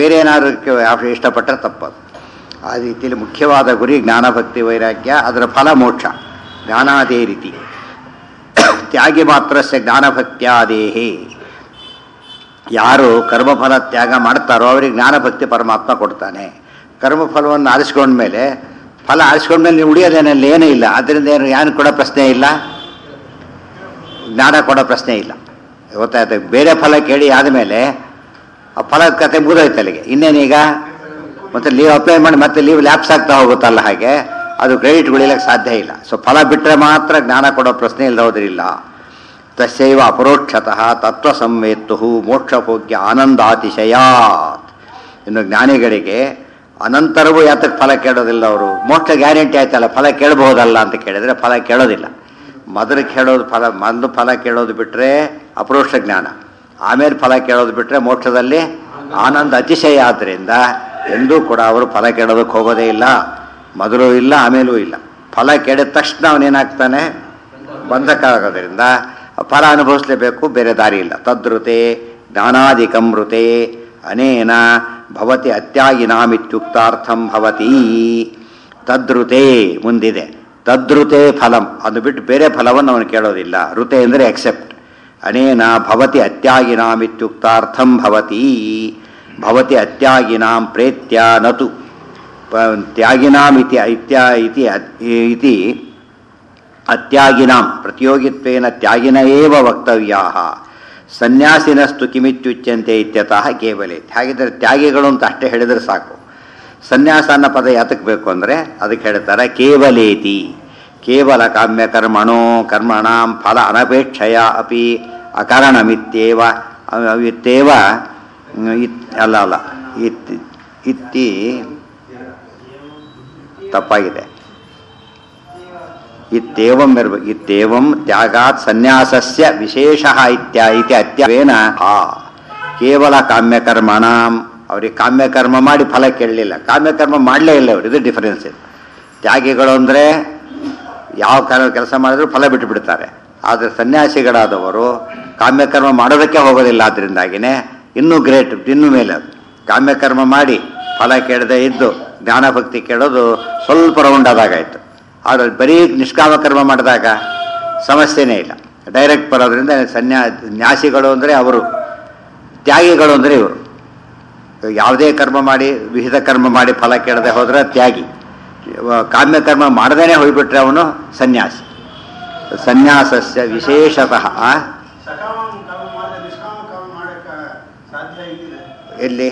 ಬೇರೆ ಏನಾದ್ರು ಇಷ್ಟಪಟ್ಟರೆ ತಪ್ಪದು ಆ ರೀತಿಯಲ್ಲಿ ಮುಖ್ಯವಾದ ಗುರಿ ಜ್ಞಾನಭಕ್ತಿ ವೈರಾಗ್ಯ ಅದರ ಫಲ ಮೋಕ್ಷ ಜ್ಞಾನ ಅದೇ ರೀತಿ ತ್ಯಾಗಿ ಮಾತ್ರಸ್ಯ ಜ್ಞಾನಭಕ್ತ್ಯಾದೇಹೇ ಯಾರು ಕರ್ಮಫಲ ತ್ಯಾಗ ಮಾಡ್ತಾರೋ ಅವರಿಗೆ ಜ್ಞಾನಭಕ್ತಿ ಪರಮಾತ್ಮ ಕೊಡ್ತಾನೆ ಕರ್ಮಫಲವನ್ನು ಆರಿಸ್ಕೊಂಡ್ಮೇಲೆ ಫಲ ಆರಿಸ್ಕೊಂಡ್ಮೇಲೆ ನೀವು ಉಳಿಯೋದೇನಲ್ಲಿ ಏನೂ ಇಲ್ಲ ಅದರಿಂದ ಏನು ಏನು ಕೊಡೋ ಪ್ರಶ್ನೆ ಇಲ್ಲ ಜ್ಞಾನ ಕೊಡೋ ಪ್ರಶ್ನೆ ಇಲ್ಲ ಗೊತ್ತಾಯ್ತು ಬೇರೆ ಫಲ ಕೇಳಿ ಆದಮೇಲೆ ಆ ಫಲದ ಕತೆ ಮುಗಿದೋಯ್ತು ಅಲ್ಲಿಗೆ ಇನ್ನೇನೀಗ ಮತ್ತೆ ಲೀವ್ ಅಪ್ಲೈ ಮಾಡಿ ಮತ್ತೆ ಲೀವ್ ಲ್ಯಾಪ್ಸ್ ಆಗ್ತಾ ಹೋಗುತ್ತಲ್ಲ ಹಾಗೆ ಅದು ಕ್ರೆಡಿಟ್ ಉಳಿಲಿಕ್ಕೆ ಸಾಧ್ಯ ಇಲ್ಲ ಸೊ ಫಲ ಬಿಟ್ಟರೆ ಮಾತ್ರ ಜ್ಞಾನ ಕೊಡೋ ಪ್ರಶ್ನೆ ಇಲ್ಲದೋದ್ರಿಲ್ಲ ತಸ್ಯೈವ ಅಪರೋಕ್ಷತಃ ತತ್ವ ಸಂವೇತ್ತು ಮೋಕ್ಷಭೋಗ್ಯ ಆನಂದಾತಿಶಯಾತ್ ಇನ್ನು ಜ್ಞಾನಿಗಳಿಗೆ ಅನಂತರವೂ ಯಾತಕ್ಕೆ ಫಲ ಕೇಳೋದಿಲ್ಲ ಅವರು ಮೋಕ್ಷ ಗ್ಯಾರಂಟಿ ಆಯ್ತಲ್ಲ ಫಲ ಕೇಳಬಹುದಲ್ಲ ಅಂತ ಕೇಳಿದರೆ ಫಲ ಕೇಳೋದಿಲ್ಲ ಮೊದಲು ಕೇಳೋದು ಫಲ ಮೊದಲು ಫಲ ಕೇಳೋದು ಬಿಟ್ಟರೆ ಅಪರೋಕ್ಷ ಜ್ಞಾನ ಆಮೇಲೆ ಫಲ ಕೇಳೋದು ಬಿಟ್ಟರೆ ಮೋಕ್ಷದಲ್ಲಿ ಆನಂದ ಅತಿಶಯ ಆದ್ದರಿಂದ ಎಂದೂ ಕೂಡ ಅವರು ಫಲ ಕೇಳೋದಕ್ಕೆ ಹೋಗೋದೇ ಇಲ್ಲ ಮೊದಲು ಇಲ್ಲ ಆಮೇಲೂ ಇಲ್ಲ ಫಲ ಕೇಳಿದ ತಕ್ಷಣ ಅವನೇನಾಗ್ತಾನೆ ಬಂಧಕ ಆಗೋದ್ರಿಂದ ಫಲ ಅನುಭವಿಸಲೇಬೇಕು ಬೇರೆ ದಾರಿ ಇಲ್ಲ ತದ್ರುತೆ ಜ್ಞಾನಾದಿಕಮೃತೆ ಅನೇನ ಭವತಿ ಅತ್ಯಾಗಿನಾಮಿತ್ಯುಕ್ತಾರ್ಥಂ ಭವತಿ ತದ್ರುತೆ ಮುಂದಿದೆ ತದ್ರುತೆ ಫಲಂ ಅದು ಬಿಟ್ಟು ಬೇರೆ ಫಲವನ್ನು ಅವನು ಕೇಳೋದಿಲ್ಲ ಋತೆ ಅಂದರೆ ಎಕ್ಸೆಪ್ಟ್ ಅನೇನ ಭವತಿ ಅತ್ಯಾಗಿನಾಮಿತ್ಯುಕ್ತಾರ್ಥಂ ಭವತಿ ಭವತಿ ಅತ್ಯಾಗಿನಾಂ ಪ್ರೇತ್ಯ ನತು ಪ- ತ್ಯಾಗಿನಾಂ ಇತಿ ಇತ್ಯಾ ಇತಿ ಇತಿ ಅತ್ಯಾಗಿನಾಂ ಪ್ರತಿಯೋಗಿತ್ವೇನ ತ್ಯಾಗಿನ ಏವ ವಕ್ತವ್ಯಾ ಸನ್ಯಾಸಿನಸ್ತು ಕಿಮಿತ್ಯುಚ್ಯಂತೆ ಇತ್ಯತಃ ಕೇವಲೆ ಹಾಗಿದ್ರೆ ತ್ಯಾಗಿಗಳು ಅಂತ ಅಷ್ಟೇ ಹೇಳಿದ್ರೆ ಸಾಕು ಸನ್ಯಾಸ ಅನ್ನೋ ಪದ ಯಾತಕ್ಕೆ ಬೇಕು ಅಂದರೆ ಅದಕ್ಕೆ ಹೇಳ್ತಾರೆ ಕೇವಲೇತಿ ಕೇವಲ ಕಾಮ್ಯ ಕರ್ಮಣೋ ಕರ್ಮಣಾಂ ಫಲ ಅನಪೇಕ್ಷಯ ಅಪಿ ಅಕಾರಣಮಿತ್ಯೇವ ಇತ್ತೇವ ಇತ್ ಅಲ್ಲ ಅಲ್ಲ ಇತ್ ಇತ್ತಿ ತಪ್ಪಾಗಿದೆ ಇತ್ಯೇವಂ ಇರ್ಬೇಕು ಇತ್ಯೇವಂ ತ್ಯಾಗಾತ್ ಸನ್ಯಾಸಸ್ಯ ವಿಶೇಷ ಇತ್ಯ ಇತಿ ಅತ್ಯವೇನ ಆ ಕೇವಲ ಕಾಮ್ಯಕರ್ಮಣಾಂ ಅವ್ರಿಗೆ ಕಾಮ್ಯಕರ್ಮ ಮಾಡಿ ಫಲ ಕೇಳಲಿಲ್ಲ ಕಾಮ್ಯಕರ್ಮ ಮಾಡಲೇ ಇಲ್ಲ ಅವರು ಇದು ಡಿಫರೆನ್ಸ್ ಇದೆ ತ್ಯಾಗಿಗಳು ಅಂದರೆ ಯಾವ ಕಾಲ ಕೆಲಸ ಮಾಡಿದ್ರು ಫಲ ಬಿಟ್ಟು ಬಿಡ್ತಾರೆ ಆದರೆ ಸನ್ಯಾಸಿಗಳಾದವರು ಕಾಮ್ಯಕರ್ಮ ಮಾಡೋದಕ್ಕೆ ಹೋಗೋದಿಲ್ಲ ಆದ್ದರಿಂದಾಗಿನೇ ಇನ್ನೂ ಗ್ರೇಟ್ ಇನ್ನೂ ಮೇಲೆ ಅದು ಕಾಮ್ಯಕರ್ಮ ಮಾಡಿ ಫಲ ಕೇಳದೆ ಇದ್ದು ಜ್ಞಾನಭಕ್ತಿ ಕೇಳೋದು ಸ್ವಲ್ಪ ರೌಂಡ್ ಆದಾಗಾಯ್ತು ಆದರೆ ಬರೀ ನಿಷ್ಕಾಮ ಕರ್ಮ ಮಾಡಿದಾಗ ಸಮಸ್ಯೆನೇ ಇಲ್ಲ ಡೈರೆಕ್ಟ್ ಬರೋದ್ರಿಂದ ಸನ್ಯಾ ನ್ಯಾಸಿಗಳು ಅಂದರೆ ಅವರು ತ್ಯಾಗಿಗಳು ಅಂದರೆ ಇವರು ಯಾವುದೇ ಕರ್ಮ ಮಾಡಿ ವಿಹಿತ ಕರ್ಮ ಮಾಡಿ ಫಲ ಕೇಳದೆ ಹೋದರೆ ತ್ಯಾಗಿ ಕಾಮ್ಯಕರ್ಮ ಮಾಡದೇನೆ ಹೋಗ್ಬಿಟ್ರೆ ಅವನು ಸನ್ಯಾಸಿ ಸನ್ಯಾಸಸ್ಯ ವಿಶೇಷತಃ ಆ? ಸಕಾಮ ಕರ್ಮ ಮಾಡಿದ್ರೆ ನಿಷ್ಕಾಮ ಕರ್ಮ ಮಾಡಕ್ಕೆ ಸಾಧ್ಯ ಇಲ್ಲ ಎಲ್ಲಿ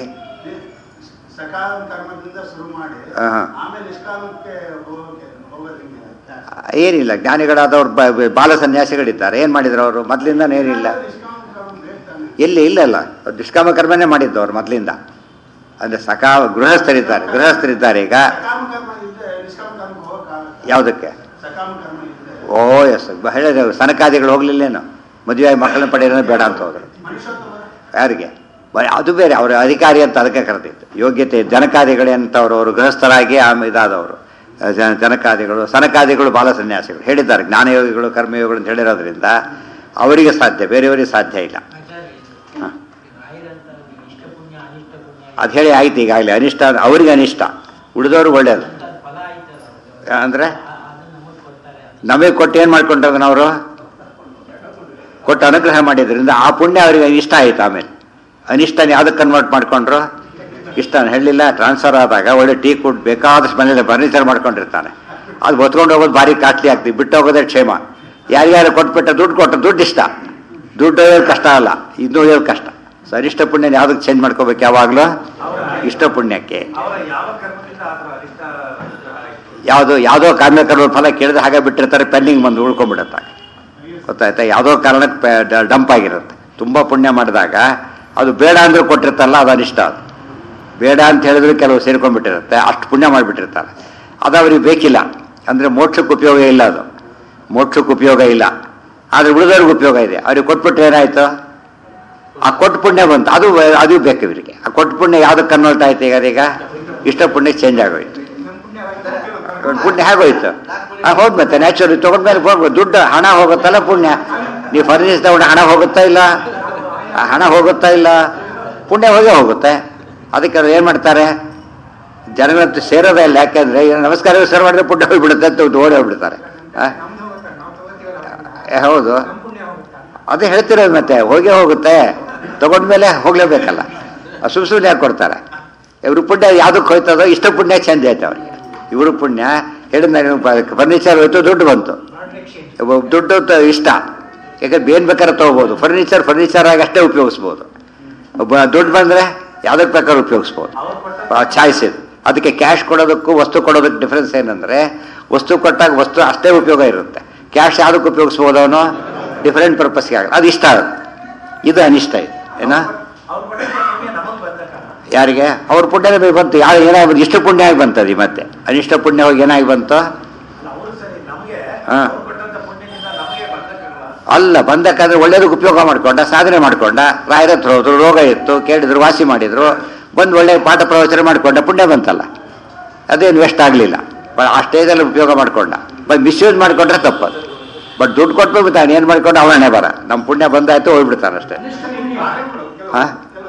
ಸಕಾಮ ಕರ್ಮದಿಂದ ಶುರು ಮಾಡಿ ಆಹಾ. ಆಮೇಲೆ ನಿಷ್ಕಾಮಕ್ಕೆ ಹೋಗೋಕೆ ಹೋಗೋದ್ರಿಂದ ಏನಿಲ್ಲ ಜ್ಞಾನಿಗಳಾದವ್ರು ಬ- ಬ- ಬಾಲ ಸನ್ಯಾಸಿಗಳಿದ್ದಾರೆ ಏನು ಮಾಡಿದ್ರು ಅವರು ಮೊದಲಿಂದ ಏನಿಲ್ಲ ನಿಷ್ಕಾಮ ಕರ್ಮ ಬೇಕು ತಾನೆ ಎಲ್ಲಿ ಇಲ್ಲ ಅಲ್ಲ ಅವ್ರು ನಿಷ್ಕಾಮ ಕರ್ಮನೇ ಮಾಡಿದ್ದು ಅವ್ರು ಮೊದಲಿಂದ ಅಂದರೆ ಸಕಾ ಗೃಹಸ್ಥರಿದ್ದಾರೆ ಗೃಹಸ್ಥರಿದ್ದಾರೆ ಈಗ ಸಕಾಮ ಕರ್ಮ ಇದ್ರೆ ನಿಷ್ಕಾಮ ಕರ್ಮಕ್ಕೆ ಹೋಗಕ್ಕೆ ಯಾವುದಕ್ಕೆ ಸಕಾಮ ಕರ್ಮ ಇದ್ರೆ ಓ ಎಸ್ ಹೇಳಿದ್ರು ಸನಕಾದಿಗಳು ಹೋಗ್ಲಿಲ್ಲೇನು ಮದುವೆ ಮಕ್ಕಳನ್ನ ಪಡೆಯೋದೇ ಬೇಡ ಅಂತ ಹೋದ್ರು ಮನುಷ್ಯೋತ್ತಮ ಯಾರಿಗೆ ಬರೀ ಅದು ಬೇರೆ ಅವರ ಅಧಿಕಾರಿ ಅಂತ ಅದಕ್ಕೆ ಕರೆದಿತ್ತು ಯೋಗ್ಯತೆ ಜನಕಾದಿಗಳೇ ಅಂತವರು ಅವರು ಗೃಹಸ್ಥರಾಗಿ ಆಮೇಲೆ ಇದಾದವರು ಜನ ಜನಕಾದಿಗಳು ಸನಕಾದಿಗಳು ಬಾಲ ಸನ್ಯಾಸಿಗಳು ಹೇಳಿದ್ದಾರೆ ಜ್ಞಾನಯೋಗಿಗಳು ಕರ್ಮಯೋಗಿಗಳು ಅಂತ ಹೇಳಿರೋದ್ರಿಂದ ಅವರಿಗೆ ಸಾಧ್ಯ ಬೇರೆಯವರಿಗೆ ಸಾಧ್ಯ ಇಲ್ಲ ಆಚಾರ್ಯ ಹಾ. ರಾಯರಂತ ಇಷ್ಟ ಪುಣ್ಯ ಅನಿಷ್ಟ ಪುಣ್ಯ ಅದು ಹೇಳಿ ಆಯ್ತು ಈಗಾಗಲೇ ಅನಿಷ್ಟ ಅವರಿಗೆ ಅನಿಷ್ಟ ಉಳಿದವ್ರಿಗೆ ಒಳ್ಳೇದು ಅಂತ ಫಲ ಆಯ್ತಲ್ಲ ಅಂದರೆ ಅದನ್ನ ನಮಗೆ ಕೊಡ್ತಾರೆ ಅದು. ನಮಗೆ ಕೊಟ್ಟು ಏನು ಮಾಡ್ಕೊಂಡ್ರದನ್ನ ಅವರು ಕೊಟ್ಟು ಅನುಗ್ರಹ ಮಾಡಿದ್ರಿಂದ ಆ ಪುಣ್ಯ ಅವರಿಗೆ ಇಷ್ಟ ಆಯ್ತು ಆಮೇಲೆ ಅನಿಷ್ಟನ ಯಾವುದಕ್ಕೆ ಕನ್ವರ್ಟ್ ಮಾಡ್ಕೊಂಡ್ರು ಇಷ್ಟ ಹೇಳಿಲ್ಲ ಟ್ರಾನ್ಸ್ಫರ್ ಆದಾಗ ಒಳ್ಳೆ ಟೀ ಕುಡ್ ಬೇಕಾದಷ್ಟು ಮನೇಲಿ ಫರ್ನಿಚರ್ ಮಾಡ್ಕೊಂಡಿರ್ತಾನೆ ಅದು ಹೊತ್ಕೊಂಡು ಹೋಗೋದು ಭಾರಿ ಕಾಸ್ಟ್ಲಿ ಆಗ್ತದೆ ಬಿಟ್ಟು ಹೋಗೋದೇ ಕ್ಷೇಮ ಯಾರ್ಯಾರು ಕೊಟ್ಬಿಟ್ಟ ದುಡ್ಡು ಕೊಟ್ಟು ದುಡ್ಡು ಇಷ್ಟ ದುಡ್ಡು ಒಯ್ಯೋದು ಕಷ್ಟ ಅಲ್ಲ ಇದು ಒಯ್ಯೋದು ಕಷ್ಟ ಸೊ ಅನಿಷ್ಟ ಪುಣ್ಯನ ಯಾವುದಕ್ಕೆ ಚೇಂಜ್ ಮಾಡ್ಕೋಬೇಕು ಯಾವಾಗಲೂ ಇಷ್ಟ ಪುಣ್ಯಕ್ಕೆ ಅವರ ಯಾವ ಕರ್ಮದಿಂದ ಆ ಥರ ಅನಿಷ್ಟ ಆಯ್ತು ಯಾವುದೋ ಯಾವುದೋ ಕಾರ್ಮಿಕರು ಫಲ ಕೇಳಿದ್ರೆ ಹಾಗೆ ಬಿಟ್ಟಿರ್ತಾರೆ ಪೆಂಡಿಂಗ್ ಬಂದು ಉಳ್ಕೊಂಡ್ಬಿಡುತ್ತೆ ಗೊತ್ತಾಯ್ತಾ ಯಾವುದೋ ಕಾರಣಕ್ಕೆ ಡಂಪ್ ಆಗಿರುತ್ತೆ ತುಂಬ ಪುಣ್ಯ ಮಾಡಿದಾಗ ಅದು ಬೇಡ ಅಂದ್ರೂ ಕೊಟ್ಟಿರ್ತಲ್ಲ ಅದು ಅನಿಷ್ಟ ಅದು ಬೇಡ ಅಂತ ಹೇಳಿದ್ರು ಕೆಲವು ಸೇರ್ಕೊಂಡ್ಬಿಟ್ಟಿರುತ್ತೆ ಅಷ್ಟು ಪುಣ್ಯ ಮಾಡಿಬಿಟ್ಟಿರ್ತಾರೆ ಅದು ಅವ್ರಿಗೆ ಬೇಕಿಲ್ಲ ಅಂದರೆ ಮೋಕ್ಷಕ್ಕೆ ಉಪಯೋಗ ಇಲ್ಲ ಅದು ಮೋಕ್ಷಕ್ಕೆ ಉಪಯೋಗ ಇಲ್ಲ ಆದರೆ ಉಳಿದವ್ರಿಗೆ ಉಪಯೋಗ ಇದೆ ಅವ್ರಿಗೆ ಕೊಟ್ಬಿಟ್ರೆ ಏನಾಯ್ತು ಆ ಕೊಟ್ಟು ಪುಣ್ಯ ಬಂತು ಅದು ಅದು ಬೇಕು ಇವರಿಗೆ ಆ ಕೊಟ್ಟು ಪುಣ್ಯ ಯಾವುದಕ್ಕೆ ಕನ್ವರ್ಟ್ ಆಯ್ತು ಈಗ ಅದೀಗ ಇಷ್ಟ ಪುಣ್ಯ ಚೇಂಜ್ ಆಗೋಯ್ತು ಪುಣ್ಯ ಹೇಗೋಯ್ತು ಆ ಹೋದ್ ಮತ್ತೆ ನ್ಯಾಚುರಲ್ ತಗೊಂಡ್ಮೇಲೆ ಹೋಗ್ಬೋದು ದುಡ್ಡು ಹಣ ಹೋಗುತ್ತಲ್ಲ ಪುಣ್ಯ ನೀವು ಫರ್ನಿಚರ್ ತಗೊಂಡು ಹಣ ಹೋಗುತ್ತಾ ಇಲ್ಲ ಆ ಹಣ ಹೋಗುತ್ತಾ ಇಲ್ಲ ಪುಣ್ಯ ಹೋಗೇ ಹೋಗುತ್ತೆ ಅದಕ್ಕೆ ಅವ್ರು ಏನು ಮಾಡ್ತಾರೆ ಜನಗಳಂತೂ ಸೇರೋದೇ ಇಲ್ಲ ಯಾಕೆಂದ್ರೆ ಏನು ನಮಸ್ಕಾರ ಸರ್ ಮಾಡಿದ್ರೆ ಪುಟ್ಟ ಹೋಗ್ಬಿಡುತ್ತೆ ಅಂತ ಓಡಿ ಹೋಗ್ಬಿಡ್ತಾರೆ ಆ? ನಮ್ದು ಹೋಗುತ್ತೆ ನಾವು ತಗೋತೀವಲ್ಲ ಏ, ಹೌದು ನಮ್ಮ ಪುಣ್ಯ ಹೋಗುತ್ತಾ ಅದೇ ಹೇಳ್ತಿರೋದು ಮತ್ತೆ ಹೋಗೇ ಹೋಗುತ್ತೆ ತಗೊಂಡ್ಮೇಲೆ ಹೋಗ್ಲೇಬೇಕಲ್ಲ ಸುಮ್ ಸುಮ್ಮನೆ ಯಾಕೆ ಕೊಡ್ತಾರೆ ಇವ್ರ ಪುಣ್ಯ ಯಾವುದಕ್ಕೆ ಹೋಯ್ತದೋ ಇಷ್ಟ ಪುಣ್ಯ ಚಂದ ಆಯ್ತು ಅವ್ರಿಗೆ ಇವರು ಪುಣ್ಯ ಹೇಳಿದ ಫರ್ನಿಚರ್ ಹೋಯ್ತು ದುಡ್ಡು ಬಂತು ನಾಟ್ ಎಕ್ಸ್ಚೇಂಜ್ ಒಬ್ಬ ದುಡ್ಡು ತ- ಇಷ್ಟ ಯಾಕಂದ್ರೆ ಏನ್ ಬೇಕಾದ್ರೆ ತಗೋಬಹುದು ಫರ್ನಿಚರ್ ಫರ್ನಿಚರ್ ಆಗಿ ಅಷ್ಟೇ ಉಪಯೋಗಿಸ್ಬೋದು ಒಬ್ಬ ದುಡ್ಡು ಬಂದ್ರೆ ಯಾವ್ದಕ್ಕೆ ಬೇಕಾದ್ರೂ ಉಪಯೋಗಿಸ್ಬೋದು ಅವ್ರು ಕೊಟ್ಟ ಚಾಯ್ಸ್ ಇದು ಅದಕ್ಕೆ ಕ್ಯಾಶ್ ಕೊಡೋದಕ್ಕೂ ವಸ್ತು ಕೊಡೋದಕ್ಕೆ ಡಿಫ್ರೆನ್ಸ್ ಏನಂದ್ರೆ ವಸ್ತು ಕೊಟ್ಟಾಗ ವಸ್ತು ಅಷ್ಟೇ ಉಪಯೋಗ ಇರುತ್ತೆ ಕ್ಯಾಶ್ ಯಾವುದಕ್ಕೆ ಉಪಯೋಗಿಸ್ಬೋದು ಅವನು ಡಿಫರೆಂಟ್ ಪರ್ಪಸ್ಗೆ ಆಗ ಅದು ಇಷ್ಟ ಆಗುತ್ತೆ ಇದು ಅನಿಷ್ಟ ಇದು ಏನ ಅವ್ರು ಕೊಟ್ಟ ಪುಣ್ಯ ನಮಗ್ ಬಂದಕ್ಕ ಯಾರಿಗೆ ಅವ್ರ ಪುಣ್ಯನೇ ಬಂತು ಯಾರು ಏನಾಗಿ ಇಷ್ಟ ಪುಣ್ಯ ಆಗಿ ಬಂತది ಮತ್ತೆ ಅನಿಷ್ಟ ಪುಣ್ಯ ಹೋಗಿ ಏನಾಗಿ ಬಂತು ಅವರು ಸರಿ ನಮಗೆ ಹಾ. ಅವ್ರು ಕೊಟ್ಟಂತ ಪುಣ್ಯದಿಂದ ನಮಗೆ ಬಂದಕ್ಕಲ್ಲ ಅಲ್ಲ ಬಂದಕ್ಕಾದ್ರೆ ಒಳ್ಳೇದಕ್ಕೆ ಉಪಯೋಗ ಮಾಡ್ಕೊಂಡ ಸಾಧನೆ ಮಾಡ್ಕೊಂಡ ರಾಯರ ಹತ್ರ ಹೋದ್ರು ರೋಗ ಇತ್ತು ಕೇಳಿದ್ರು ವಾಸಿ ಮಾಡಿದ್ರು ಬಂದು ಒಳ್ಳೆ ಪಾಠ ಪ್ರವಚನ ಮಾಡ್ಕೊಂಡ ಪುಣ್ಯ ಬಂತಲ್ಲ ಅದೇನು ವೇಸ್ಟ್ ಆಗಲಿಲ್ಲ ಬಟ್ ಆ ಸ್ಟೇಜಲ್ಲಿ ಉಪಯೋಗ ಮಾಡ್ಕೊಂಡ ಬಟ್ ಮಿಸ್ಯೂಸ್ ಮಾಡ್ಕೊಂಡ್ರೆ ತಪ್ಪದು ಬಟ್ ದುಡ್ಡು ಕೊಟ್ಟು ಬಿಡ್ತಾನೆ ಏನು ಮಾಡ್ಕೊಂಡು ಅವನೇ ಬರ ನಮ್ಮ ಪುಣ್ಯ ಬಂದಾಯ್ತು ಹೋಗ್ಬಿಡ್ತಾನೆ ಅಷ್ಟೇ ಹಾ?